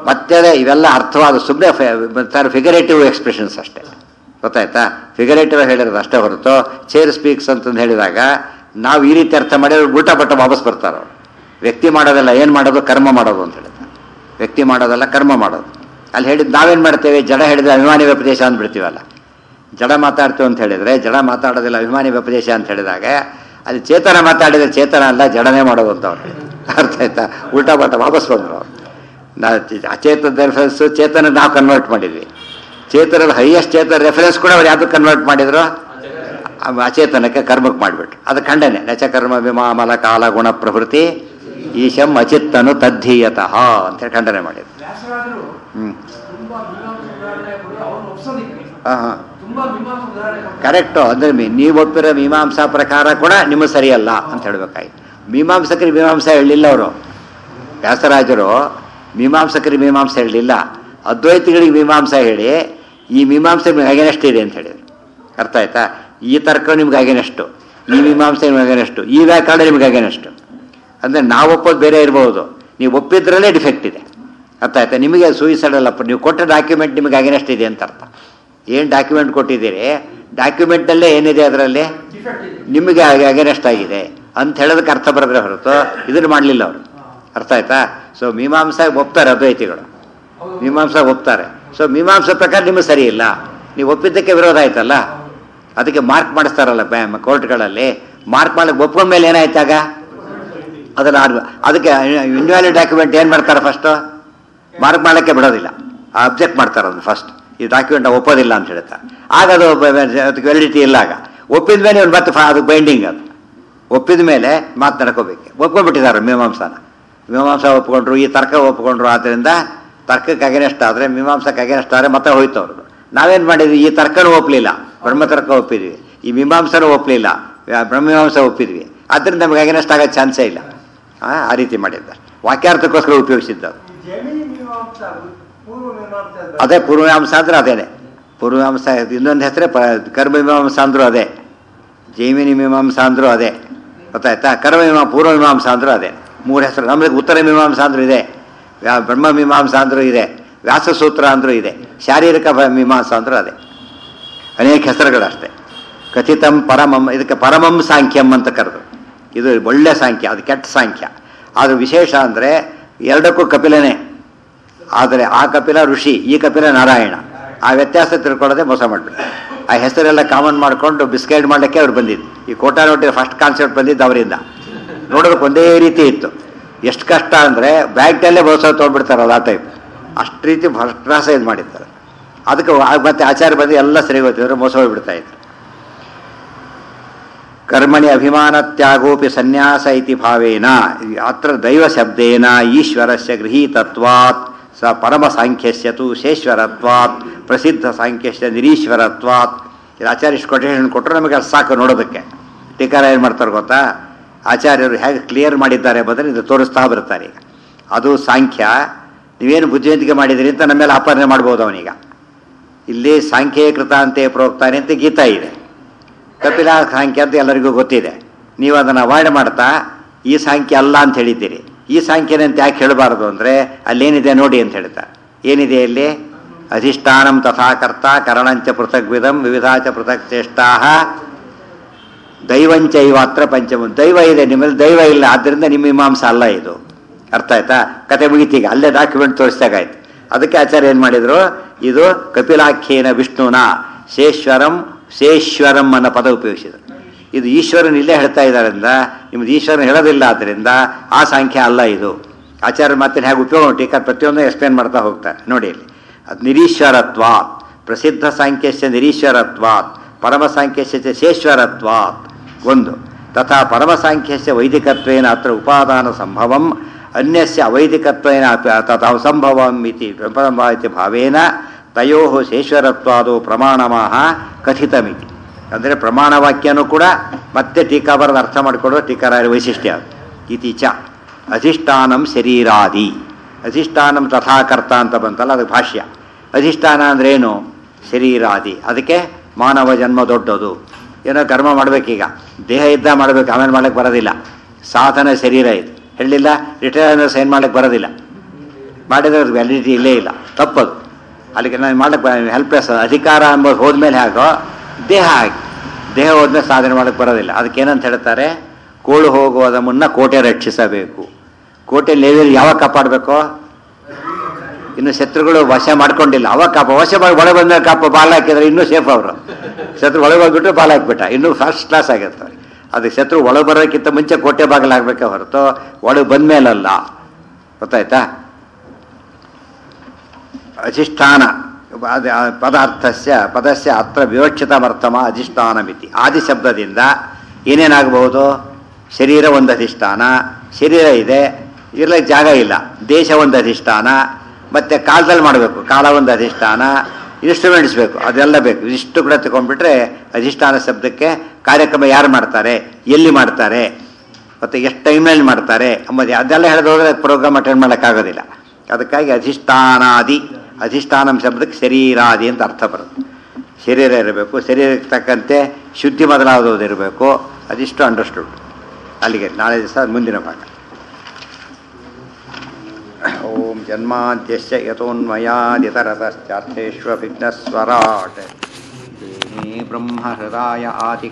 ಮತ್ತೆ ಅದೇ ಇವೆಲ್ಲ ಅರ್ಥವಾದ ಸುಮ್ಮನೆ ಫಿಗರೇಟಿವ್ ಎಕ್ಸ್ಪ್ರೆಷನ್ಸ್ ಅಷ್ಟೇ ಗೊತ್ತಾಯ್ತಾ ಫಿಗರೇಟಿವ್ ಹೇಳಿರೋದು ಅಷ್ಟೇ ಹೊರತು ಚೇರ್ ಸ್ಪೀಕ್ಸ್ ಅಂತಂದು ಹೇಳಿದಾಗ ನಾವು ಈ ರೀತಿ ಅರ್ಥ ಮಾಡಿ ಅವ್ರು ಉಲ್ಟಾ ಪಟ್ಟ ವಾಪಸ್ ಬರ್ತಾರೆ ಅವ್ರು ವ್ಯಕ್ತಿ ಮಾಡೋದಲ್ಲ ಏನು ಮಾಡೋದು ಕರ್ಮ ಮಾಡೋದು ಅಂತ ಹೇಳ್ತಾರೆ ವ್ಯಕ್ತಿ ಮಾಡೋದಲ್ಲ ಕರ್ಮ ಮಾಡೋದು ಅಲ್ಲಿ ಹೇಳಿದ್ ನಾವೇನು ಮಾಡ್ತೇವೆ ಜಡ ಹೇಳಿದ್ರೆ ಅಭಿಮಾನಿ ವ್ಯಪದೇಶ ಅಂದ್ಬಿಡ್ತೀವಲ್ಲ ಜಡ ಮಾತಾಡ್ತೀವಿ ಅಂತ ಹೇಳಿದ್ರೆ ಜಡ ಮಾತಾಡೋದಿಲ್ಲ ಅಭಿಮಾನಿ ವ್ಯಪದೇಶ ಅಂತ ಹೇಳಿದಾಗ ಅಲ್ಲಿ ಚೇತನ ಮಾತಾಡಿದ್ರೆ ಚೇತನ ಅಲ್ಲ ಜಡನೇ ಮಾಡೋದು ಅಂತ ಅವ್ರು ಹೇಳಿದ್ರು. ಅರ್ಥ ಆಯ್ತಾ ಉಲ್ಟಾ ಪಟ್ಟ ವಾಪಸ್ ಬಂದರು ಅವ್ರು ನಾ ಅಚೇತನ ರೆಫರೆನ್ಸ್ ಚೇತನ ನಾವು ಕನ್ವರ್ಟ್ ಮಾಡಿದ್ವಿ ಚೇತನದ ಹೈಯೆಸ್ಟ್ ಚೇತನ ರೆಫರೆನ್ಸ್ ಕೂಡ ಅವ್ರು ಯಾವ್ದು ಕನ್ವರ್ಟ್ ಮಾಡಿದ್ರು ಅವ್ ಅಚೇತನಕ್ಕೆ ಕರ್ಮಕ್ಕೆ ಮಾಡಿಬಿಟ್ರು ಅದು ಖಂಡನೆ ನಚ ಕರ್ಮ ವಿಮಾಮಲ ಕಾಲ ಗುಣ ಪ್ರವೃತ್ತಿ ಈಶಂ ಅಚಿತ್ತನು ತದ್ಧೀಯತಃ ಅಂತ ಹೇಳಿ ಖಂಡನೆ ಮಾಡಿದ್ರು ವ್ಯಾಸರಾಜರು ಹ್ಮ್ ತುಂಬಾ ಮೀಮಾಂಸ ಉದಾಹರಣೆ ಕೊಡೋದು ಅವ್ರನ್ನ ಒಪ್ಸೋದಿಲ್ಲ ಹಾಂ ಹಾಂ ತುಂಬಾ ಮೀಮಾಂಸ ಉದಾಹರಣೆ ಕೊಡ್ತಾರೆ. ಕರೆಕ್ಟು ಅಂದ್ರೆ ಮೀ- ನೀವು ಒಪ್ಪಿರೋ ಮೀಮಾಂಸಾ ಪ್ರಕಾರ ಕೂಡ ನಿಮಗೆ ಸರಿಯಲ್ಲ ಅಂತ ಹೇಳ್ಬೇಕಾಯ್ತು ಮೀಮಾಂಸಕರಿಗೆ ಮೀಮಾಂಸಾ ಹೇಳಲಿಲ್ಲ ಅವರು ವ್ಯಾಸರಾಜರು ಮೀಮಾಂಸಕರಿಗೆ ಮೀಮಾಂಸೆ ಹೇಳಲಿಲ್ಲ ಅದ್ವೈತಿಗಳಿಗೆ ಮೀಮಾಂಸಾ ಹೇಳಿ ಈ ಮೀಮಾಂಸೆ ನಿಮ್ಗೆ ಅಗೇನೆಸ್ಟ್ ಇದೆ ಅಂತ ಹೇಳಿದ್ರು ಅರ್ಥ ಆಯ್ತಾ ಈ ತರ್ಕ ನಿಮ್ಗೆ ಅಗೇನೆಸ್ಟು ಈ ಮೀಮಾಂಸೆ ನಿಮ್ಗೆ ಅಗೇನೆಸ್ಟು ಈ ವ್ಯಾಕರಣ ನಿಮ್ಗೆ ಅಗೇನೆಸ್ಟು ಅಂದರೆ ನಾವು ಒಪ್ಪೋದು ಬೇರೆ ಇರ್ಬೋದು ನೀವು ಒಪ್ಪಿದ್ರಲ್ಲೇ ಡಿಫೆಕ್ಟ್ ಇದೆ ಅರ್ಥ ಆಯ್ತಾ ನಿಮಗೆ ಸೂಯಿಸೈಡ್ ಅಲ್ಲಪ್ಪ ನೀವು ಕೊಟ್ಟ ಡಾಕ್ಯುಮೆಂಟ್ ನಿಮಗೆ ಅಗೇನೆಸ್ಟ್ ಇದೆ ಅಂತ ಅರ್ಥ ಏನು ಡಾಕ್ಯುಮೆಂಟ್ ಕೊಟ್ಟಿದ್ದೀರಿ ಡಾಕ್ಯುಮೆಂಟಲ್ಲೇ ಏನಿದೆ ಅದರಲ್ಲಿ ಡಿಫೆಕ್ಟ್ ಇದೆ ನಿಮಗೆ ಅಗೇನೆಸ್ಟ್ ಆಗಿದೆ ಅಂತ ಹೇಳೋದಕ್ಕೆ ಅರ್ಥ ಬರದ್ರೆ ಹೊರತು ಇದನ್ನು ಮಾಡಲಿಲ್ಲ ಅವರು ಅರ್ಥ ಆಯ್ತಾ ಸೊ ಮೀಮಾಂಸಾ ಒಪ್ತಾರೆ ಅದ್ವೈತಿಗಳು ಹೌದು ಮೀಮಾಂಸಾ ಒಪ್ತಾರೆ ಸೊ ಮೀಮಾಂಸಾ ಪ್ರಕಾರ ನಿಮಗೆ ಸರಿ ಇಲ್ಲ ನೀವು ಒಪ್ಪಿದ್ದಕ್ಕೆ ವಿರೋಧ ಆಯ್ತಲ್ಲ ಅದಕ್ಕೆ ಮಾರ್ಕ್ ಮಾಡಿಸ್ತಾರಲ್ಲ ಬ್ಯಾ- ಕೋರ್ಟ್ಗಳಲ್ಲಿ ಮಾರ್ಕ್ ಮಾಡಕ್ಕೆ ಒಪ್ಕೊಂಡ ಮೇಲೆ ಏನಾಯ್ತಾಗ ಅದನ್ನು ಆರ್- ಅದಕ್ಕೆ ಇನ್ವ್ಯಾಲಿಡ್ ಡಾಕ್ಯುಮೆಂಟ್ ಏನು ಮಾಡ್ತಾರೆ ಫಸ್ಟು ಮಾರ್ಕ್ ಮಾಡಕ್ಕೆ ಬಿಡೋದಿಲ್ಲ ಅಬ್ಜೆಕ್ಟ್ ಮಾಡ್ತಾರೆ ಅದನ್ನು ಫಸ್ಟ್ ಈ ಡಾಕ್ಯುಮೆಂಟ್ ಒಪ್ಪೋದಿಲ್ಲ ಅಂತ ಹೇಳ್ತಾರೆ ಆಗ ಅದು ಬ- ಬ- ಅದಕ್ಕೆ ವ್ಯಾಲಿಡಿಟಿ ಇಲ್ಲ ಆಗ ಒಪ್ಪಿದ ಮೇಲೆ ಇವ್ನು ಮತ್ತೆ ಫ- ಅದು ಬೈಂಡಿಂಗ್ ಅದು ಒಪ್ಪಿದ ಮೇಲೆ ಮಾತು ನಡ್ಕೋಬೇಕು ಒಪ್ಕೊಂಡ್ಬಿಟ್ಟಿದ್ದಾರೆ ಮೀಮಾಂಸಾನ ಮೀಮಾಂಸಾ ಒಪ್ಕೊಂಡ್ರು ಈ ತರ್ಕ ಒಪ್ಕೊಂಡ್ರು ಆದ್ದರಿಂದ ತರ್ಕಕ್ಕೆ ಅಗೇನೆಸ್ಟ್ ಆದರೆ ಮೀಮಾಂಸಕ್ಕೆ ಅಗೇನೆಸ್ಟ್ ಆದರೆ ಮತ್ತೆ ಹೋಯ್ತು ಅವ್ರದ್ದು ನಾವೇನು ಮಾಡಿದ್ವಿ ಈ ತರ್ಕನೂ ಒಪ್ಪಲಿಲ್ಲ ಬ್ರಹ್ಮತರ್ಕ ಒಪ್ಪಿದ್ವಿ ಈ ಮೀಮಾಂಸನೂ ಒಪ್ಪಲಿಲ್ಲ ಬ್ರಹ್ಮಮೀಮಾಂಸ ಒಪ್ಪಿದ್ವಿ ಆದ್ದರಿಂದ ನಮಗೆ ಅಗೇನೆಸ್ಟ್ ಆಗೋ ಚಾನ್ಸೇ ಇಲ್ಲ ಆ, ಆ ರೀತಿ ಮಾಡಿದ್ದಾರೆ ವಾಕ್ಯಾರ್ಥಕ್ಕೋಸ್ಕರ ಉಪಯೋಗಿಸಿದ್ದು ಜಮಿನಿ ಮೀಮಾಂಸ ಪೂರ್ವ ಮೀಮಾಂಸ ಅಂತ ಅದೇ ಪೂರ್ವಮೀಮಾಂಸ ಅಂದ್ರೆ ಅದೇನೆ ಪೂರ್ವಮೀಮಾಂಸ ಇನ್ನೊಂದು ಹೆಸರೇ ಪ ಕರ್ಮಮೀಮಾಂಸ ಅಂದ್ರೂ ಅದೇ ಜೈಮಿನಿ ಮೀಮಾಂಸ ಅಂದ್ರೂ ಅದೇ ಗೊತ್ತಾಯ್ತಾ ಕರ್ಮಮೀಮಾ ಪೂರ್ವಮೀಮಾಂಸ ಅಂದ್ರೂ ಅದೇ ಮೂರು ಹೆಸರು ನಮಗೆ ಉತ್ತರ ಮೀಮಾಂಸ ಅಂದ್ರೂ ಇದೆ ವ್ಯಾ- ಬ್ರಹ್ಮ ಮೀಮಾಂಸ ಅಂದ್ರೂ ಇದೆ ವ್ಯಾಸಸೂತ್ರ ಅಂದ್ರೂ ಇದೆ ಶಾರೀರಿಕ ಭ- ಮೀಮಾಂಸ ಅಂದ್ರೂ ಅದೇ ಅನೇಕ ಹೆಸರುಗಳಷ್ಟೇ ಕಥಿತಂ ಪರಮಂ ಇದಕ್ಕೆ ಪರಮಂ ಸಾಂಖ್ಯಂ ಅಂತ ಕರೆದು ಇದು ಒಳ್ಳೆ ಸಾಂಖ್ಯ ಅದು ಕೆಟ್ಟ ಸಾಂಖ್ಯ ಆದ್ರೆ ವಿಶೇಷ ಅಂದರೆ ಎರಡಕ್ಕೂ ಕಪಿಲನೇ ಆದರೆ ಆ ಕಪಿಲ ಋಷಿ ಈ ಕಪಿಲ ನಾರಾಯಣ ಆ ವ್ಯತ್ಯಾಸ ತಿಳ್ಕೊಳ್ಳೋದೇ ಮೋಸ ಮಾಡಿಬಿಟ್ಟು ಆ ಹೆಸರೆಲ್ಲ ಕಾಮನ್ ಮಾಡಿಕೊಂಡು ಬಿಸ್ಕೈಡ್ ಮಾಡಲಿಕ್ಕೆ ಅವ್ರು ಬಂದಿದ್ದು ಈ ಕೋಟಾ ನೋಟಿನ ಫಸ್ಟ್ ಕಾನ್ಸೆಪ್ಟ್ ಬಂದಿದ್ದು ಅವರಿಂದ ನೋಡೋದಕ್ಕೆ ಒಂದೇ ರೀತಿ ಇತ್ತು ಎಷ್ಟು ಕಷ್ಟ ಅಂದರೆ ಬ್ಯಾಗ್ಟಲ್ಲೇ ಬಹುಶಃ ತೊಗೊಂಡ್ಬಿಡ್ತಾರಲ್ಲ ಆ ಟೈಪ್ ಅಷ್ಟು ರೀತಿ ಫಸ್ಟ್ ಕ್ಲಾಸ ಇದು ಮಾಡಿದ್ದಾರೆ ಅದಕ್ಕೆ ಆ- ಮತ್ತೆ ಆಚಾರ ಬಂದು ಎಲ್ಲ ಸರಿ ಹೋಗ್ತಿದ್ರು ಮೋಸ ಹೋಗ್ಬಿಡ್ತಾ ಇದ್ರು ಕರ್ಮಣಿ ಅಭಿಮಾನ ತ್ಯಾಗೋಪಿ ಸನ್ಯಾಸ ಇತಿ ಭಾವೇನ ಅತ್ರ ದೈವ ಶಬ್ದೇನ ಈಶ್ವರಸ್ಯ ಗೃಹೀತತ್ವಾತ್ ಸ ಪರಮ ಸಾಂಖ್ಯಸ್ಯ ತು ಶೇಶ್ವರತ್ವಾತ್ ಪ್ರಸಿದ್ಧ ಸಾಂಖ್ಯಸ್ಯ ನಿರೀಶ್ವರತ್ವಾತ್ ಇದು ಆಚಾರ್ಯ ಇಷ್ಟು ಕೊಟೇಶನ್ ಕೊಟ್ಟರು ನಮಗೆ ಅದು ಸಾಕು ನೋಡೋದಕ್ಕೆ ಟೀಕಾರ ಏನು ಮಾಡ್ತಾರೆ ಗೊತ್ತಾ ಆಚಾರ್ಯರು ಹೇಗೆ ಕ್ಲಿಯರ್ ಮಾಡಿದ್ದಾರೆ ಎಂಬುದನ್ನು ಇದು ತೋರಿಸ್ತಾ ಬರ್ತಾರೆ ಈಗ ಅದು ಸಾಂಖ್ಯ ನೀವೇನು ಬುದ್ಧಿವಂತಿಕೆ ಮಾಡಿದಿರಿ ಅಂತ ನಮ್ಮ ಮೇಲೆ ಅಪಹರಣೆ ಮಾಡ್ಬೋದು ಅವನೀಗ ಇಲ್ಲಿ ಸಾಂಖ್ಯೀಕೃತ ಅಂತೆ ಪ್ರೋಕ್ತಾನೆ ಅಂತ ಗೀತಾ ಇದೆ ಕಪಿಲ ಸಾಂಖ್ಯ ಅಂತ ಎಲ್ಲರಿಗೂ ಗೊತ್ತಿದೆ ನೀವು ಅದನ್ನು ಅವಾಯ್ಡ್ ಮಾಡ್ತಾ ಈ ಸಾಂಖ್ಯ ಅಲ್ಲ ಅಂತ ಹೇಳಿದ್ದೀರಿ ಈ ಸಾಂಖ್ಯನೇ ಅಂತ ಯಾಕೆ ಹೇಳಬಾರದು ಅಂದರೆ ಅಲ್ಲೇನಿದೆ ನೋಡಿ ಅಂತ ಹೇಳ್ತಾರೆ ಏನಿದೆ ಇಲ್ಲಿ ಅಧಿಷ್ಠಾನಂ ತಥಾಕರ್ತ ಕರಣಂಚ ಪೃಥಗ್ವಿಧಂ ವಿವಿಧಾಚ ಪೃಥಕ್ ಚೇಷ್ಟಾ ದೈವಂಚೈವಾತ್ರ ಪಂಚಮ ದೈವ ಇದೆ ನಿಮ್ಮಲ್ಲಿ ದೈವ ಇಲ್ಲ ಆದ್ದರಿಂದ ನಿಮ್ಮ ಮೀಮಾಂಸ ಅಲ್ಲ ಇದು ಅರ್ಥ ಆಯ್ತಾ ಕತೆ ಮುಗಿತೀಗ ಅಲ್ಲೇ ಡಾಕ್ಯುಮೆಂಟ್ ತೋರಿಸ್ದಾಗಾಯ್ತು ಅದಕ್ಕೆ ಆಚಾರ್ಯ ಏನು ಮಾಡಿದರು ಇದು ಕಪಿಲಾಖ್ಯೇನ ವಿಷ್ಣುನ ಶೇಶ್ವರಂ ಶೇಶ್ವರಂ ಅನ್ನೋ ಪದ ಉಪಯೋಗಿಸಿದರು ಇದು ಈಶ್ವರನ್ ಇಲ್ಲೇ ಹೇಳ್ತಾ ಇದ್ದಾರಿಂದ ನಿಮ್ದು ಈಶ್ವರನ್ ಹೇಳೋದಿಲ್ಲ ಆದ್ದರಿಂದ ಆ ಸಾಂಖ್ಯ ಅಲ್ಲ ಇದು ಆಚಾರ್ಯ ಮತ್ತೆ ಹೇಗೆ ಉಪಯೋಗ ಟೀಕಾ ಪ್ರತಿಯೊಂದು ಎಕ್ಸ್ಪ್ಲೇನ್ ಮಾಡ್ತಾ ಹೋಗ್ತಾರೆ ನೋಡಿ ಇಲ್ಲಿ ಅದು ನಿರೀಶ್ವರತ್ವಾತ್ ಪ್ರಸಿದ್ಧ ಸಾಂಖ್ಯಸ್ಯ ನಿರೀಶ್ವರತ್ವಾತ್ ಪರಮ ಸಾಂಖ್ಯಸ್ಯ ಚ ಶೇಶ್ವರತ್ವಾತ್ ಒಂದು ತಥಾ ಪರಮ ಸಾಂಖ್ಯಸ್ಯ ವೈದಿಕತ್ವೇನ ಅತ್ರ ಉಪಾದಾನ ಸಂಭವಂ ಅನ್ಯಸ್ಯ ಅವೈದಿಕತ್ವೇನ ಅಪಿ ತಥಾ ಸಂಭವಂ ಇತಿ ಸಂಭವ ಇತಿ ಭಾವೇನ ತಯೋ ಶೇಶ್ವರತ್ವಾದು ಪ್ರಮಾಣಮಾಹ ಕಥಿತಮಿತಿ ಅಂದರೆ ಪ್ರಮಾಣವಾಕ್ಯನೂ ಕೂಡ ಮತ್ತೆ ಟೀಕಾ ಬರೆದು ಅರ್ಥ ಮಾಡಿಕೊಡೋ ಟೀಕಾರಾಯ ವೈಶಿಷ್ಟ್ಯ ಅದು ಇತಿ ಚ ಅಧಿಷ್ಠಾನಂ ಶರೀರಾದಿ ಅಧಿಷ್ಠಾನಂ ತಥಾಕರ್ತ ಅಂತ ಬಂತಲ್ಲ ಅದಕ್ಕೆ ಭಾಷ್ಯ ಅಧಿಷ್ಠಾನ ಅಂದ್ರೆ ಏನು ಶರೀರಾದಿ ಅದಕ್ಕೆ ಮಾನವ ಜನ್ಮ ದೊಡ್ಡದು ಏನೋ ಕರ್ಮ ಮಾಡಬೇಕೀಗ ದೇಹ ಇದ್ದ ಮಾಡಬೇಕು ಆಮೇಲೆ ಮಾಡಕ್ಕೆ ಬರೋದಿಲ್ಲ ಸಾಧನ ಶರೀರ ಇದು ಹೇಳಲಿಲ್ಲ ರಿಟೈರ್ ಸೈನ್ ಮಾಡಕ್ಕೆ ಬರೋದಿಲ್ಲ ಮಾಡಿದ್ರೆ ಅದು ವ್ಯಾಲಿಡಿಟಿ ಇಲ್ಲೇ ಇಲ್ಲ ತಪ್ಪದು ಅಲ್ಲಿಗೆ ನಾನು ಮಾಡಕ್ಕೆ ಹೆಲ್ಪ್ಲೆಸ್ ಅಧಿಕಾರ ಎಂಬುದು ಹೋದ್ಮೇಲೆ ಹಾಗೋ ದೇಹ ಆಗಿ ದೇಹ ಹೋದ್ಮೇಲೆ ಸಾಧನೆ ಮಾಡಕ್ಕೆ ಬರೋದಿಲ್ಲ ಅದಕ್ಕೆ ಏನಂತ ಹೇಳ್ತಾರೆ ಕೋಳು ಹೋಗುವುದ ಮುನ್ನ ಕೋಟೆ ರಕ್ಷಿಸಬೇಕು ಕೋಟೆ ಲೇವಿಯಲ್ಲಿ ಯಾವಾಗ ಕಾಪಾಡಬೇಕು ಇನ್ನು ಶತ್ರುಗಳು ವಶ ಮಾಡ್ಕೊಂಡಿಲ್ಲ ಅವಾಗ ಕಾಪ ವಶ ಮಾಡಿ ಒಳಗೆ ಬಂದ ಕಾಪ ಬಾಲ್ ಹಾಕಿದ್ರೆ ಇನ್ನೂ ಸೇಫ್ ಅವರು ಶತ್ರು ಒಳಗೆ ಹೋಗ್ಬಿಟ್ರೆ ಬಾಲ್ ಹಾಕ್ಬಿಟ್ಟ ಇನ್ನೂ ಫಸ್ಟ್ ಕ್ಲಾಸ್ ಆಗಿರ್ತಾರೆ ಅದು ಶತ್ರು ಒಳಗೆ ಬರೋಕ್ಕಿಂತ ಮುಂಚೆ ಕೋಟೆ ಬಾಗಿಲಾಗಬೇಕೆ ಹೊರತು ಒಳಗೆ ಬಂದ ಮೇಲಲ್ಲ ಗೊತ್ತಾಯ್ತಾ ಅಧಿಷ್ಠಾನ ಅದ- ಆ ಪದಾರ್ಥಸ್ಯ ಪದಸ್ಯ ಅತ್ರ ವಿವಕ್ಷಿತಮರ್ಥಮ ಅಧಿಷ್ಠಾನಮಿತಿ ಆದಿ ಶಬ್ದದಿಂದ ಏನೇನಾಗಬಹುದು ಶರೀರ ಒಂದು ಅಧಿಷ್ಠಾನ ಶರೀರ ಇದೆ ಇರಲಿಕ್ಕೆ ಜಾಗ ಇಲ್ಲ ದೇಶ ಒಂದು ಅಧಿಷ್ಠಾನ ಮತ್ತೆ ಕಾಲದಲ್ಲಿ ಮಾಡಬೇಕು ಕಾಲ ಒಂದು ಅಧಿಷ್ಠಾನ ಇನ್ಸ್ಟ್ರೂಮೆಂಟ್ಸ್ ಬೇಕು ಅದೆಲ್ಲ ಬೇಕು ಇಷ್ಟು ಕೂಡ ತಗೊಂಡ್ಬಿಟ್ರೆ ಅಧಿಷ್ಠಾನ ಶಬ್ದಕ್ಕೆ ಕಾರ್ಯಕ್ರಮ ಯಾರು ಮಾಡ್ತಾರೆ ಎಲ್ಲಿ ಮಾಡ್ತಾರೆ ಮತ್ತು ಎಷ್ಟು ಟೈಮ್ನಲ್ಲಿ ಮಾಡ್ತಾರೆ ಅಂಬುದು ಅದೆಲ್ಲ ಹೇಳಿದ್ರೆ ಪ್ರೋಗ್ರಾಮ್ ಅಟೆಂಡ್ ಮಾಡೋಕ್ಕಾಗೋದಿಲ್ಲ ಅದಕ್ಕಾಗಿ ಅಧಿಷ್ಠಾನಾದಿ ಅಧಿಷ್ಠಾನಂ ಶಬ್ದಕ್ಕೆ ಶರೀರಾದಿ ಅಂತ ಅರ್ಥ ಬರುತ್ತೆ ಶರೀರ ಇರಬೇಕು ಶರೀರಕ್ಕೆ ತಕ್ಕಂತೆ ಶುದ್ಧಿ ಮೊದಲಾದದ್ದು ಇರಬೇಕು ಅದಿಷ್ಟು ಅಂಡರ್ಸ್ಟುಡ್ ಅಲ್ಲಿಗೆ ನಾಳೆ ದಿವಸ ಮುಂದಿನ ಭಾಗ ಓಂ ಜನ್ಮಾದ್ಯಶ್ಚ ಯತೋನ್ಮಯಾದಿತರತಶ್ಚಾರ್ಥೇಶ್ವವಿಘ್ನಸ್ವರಾಟ್ ಬ್ರಹ್ಮ ಹೃದಯ ಆದಿ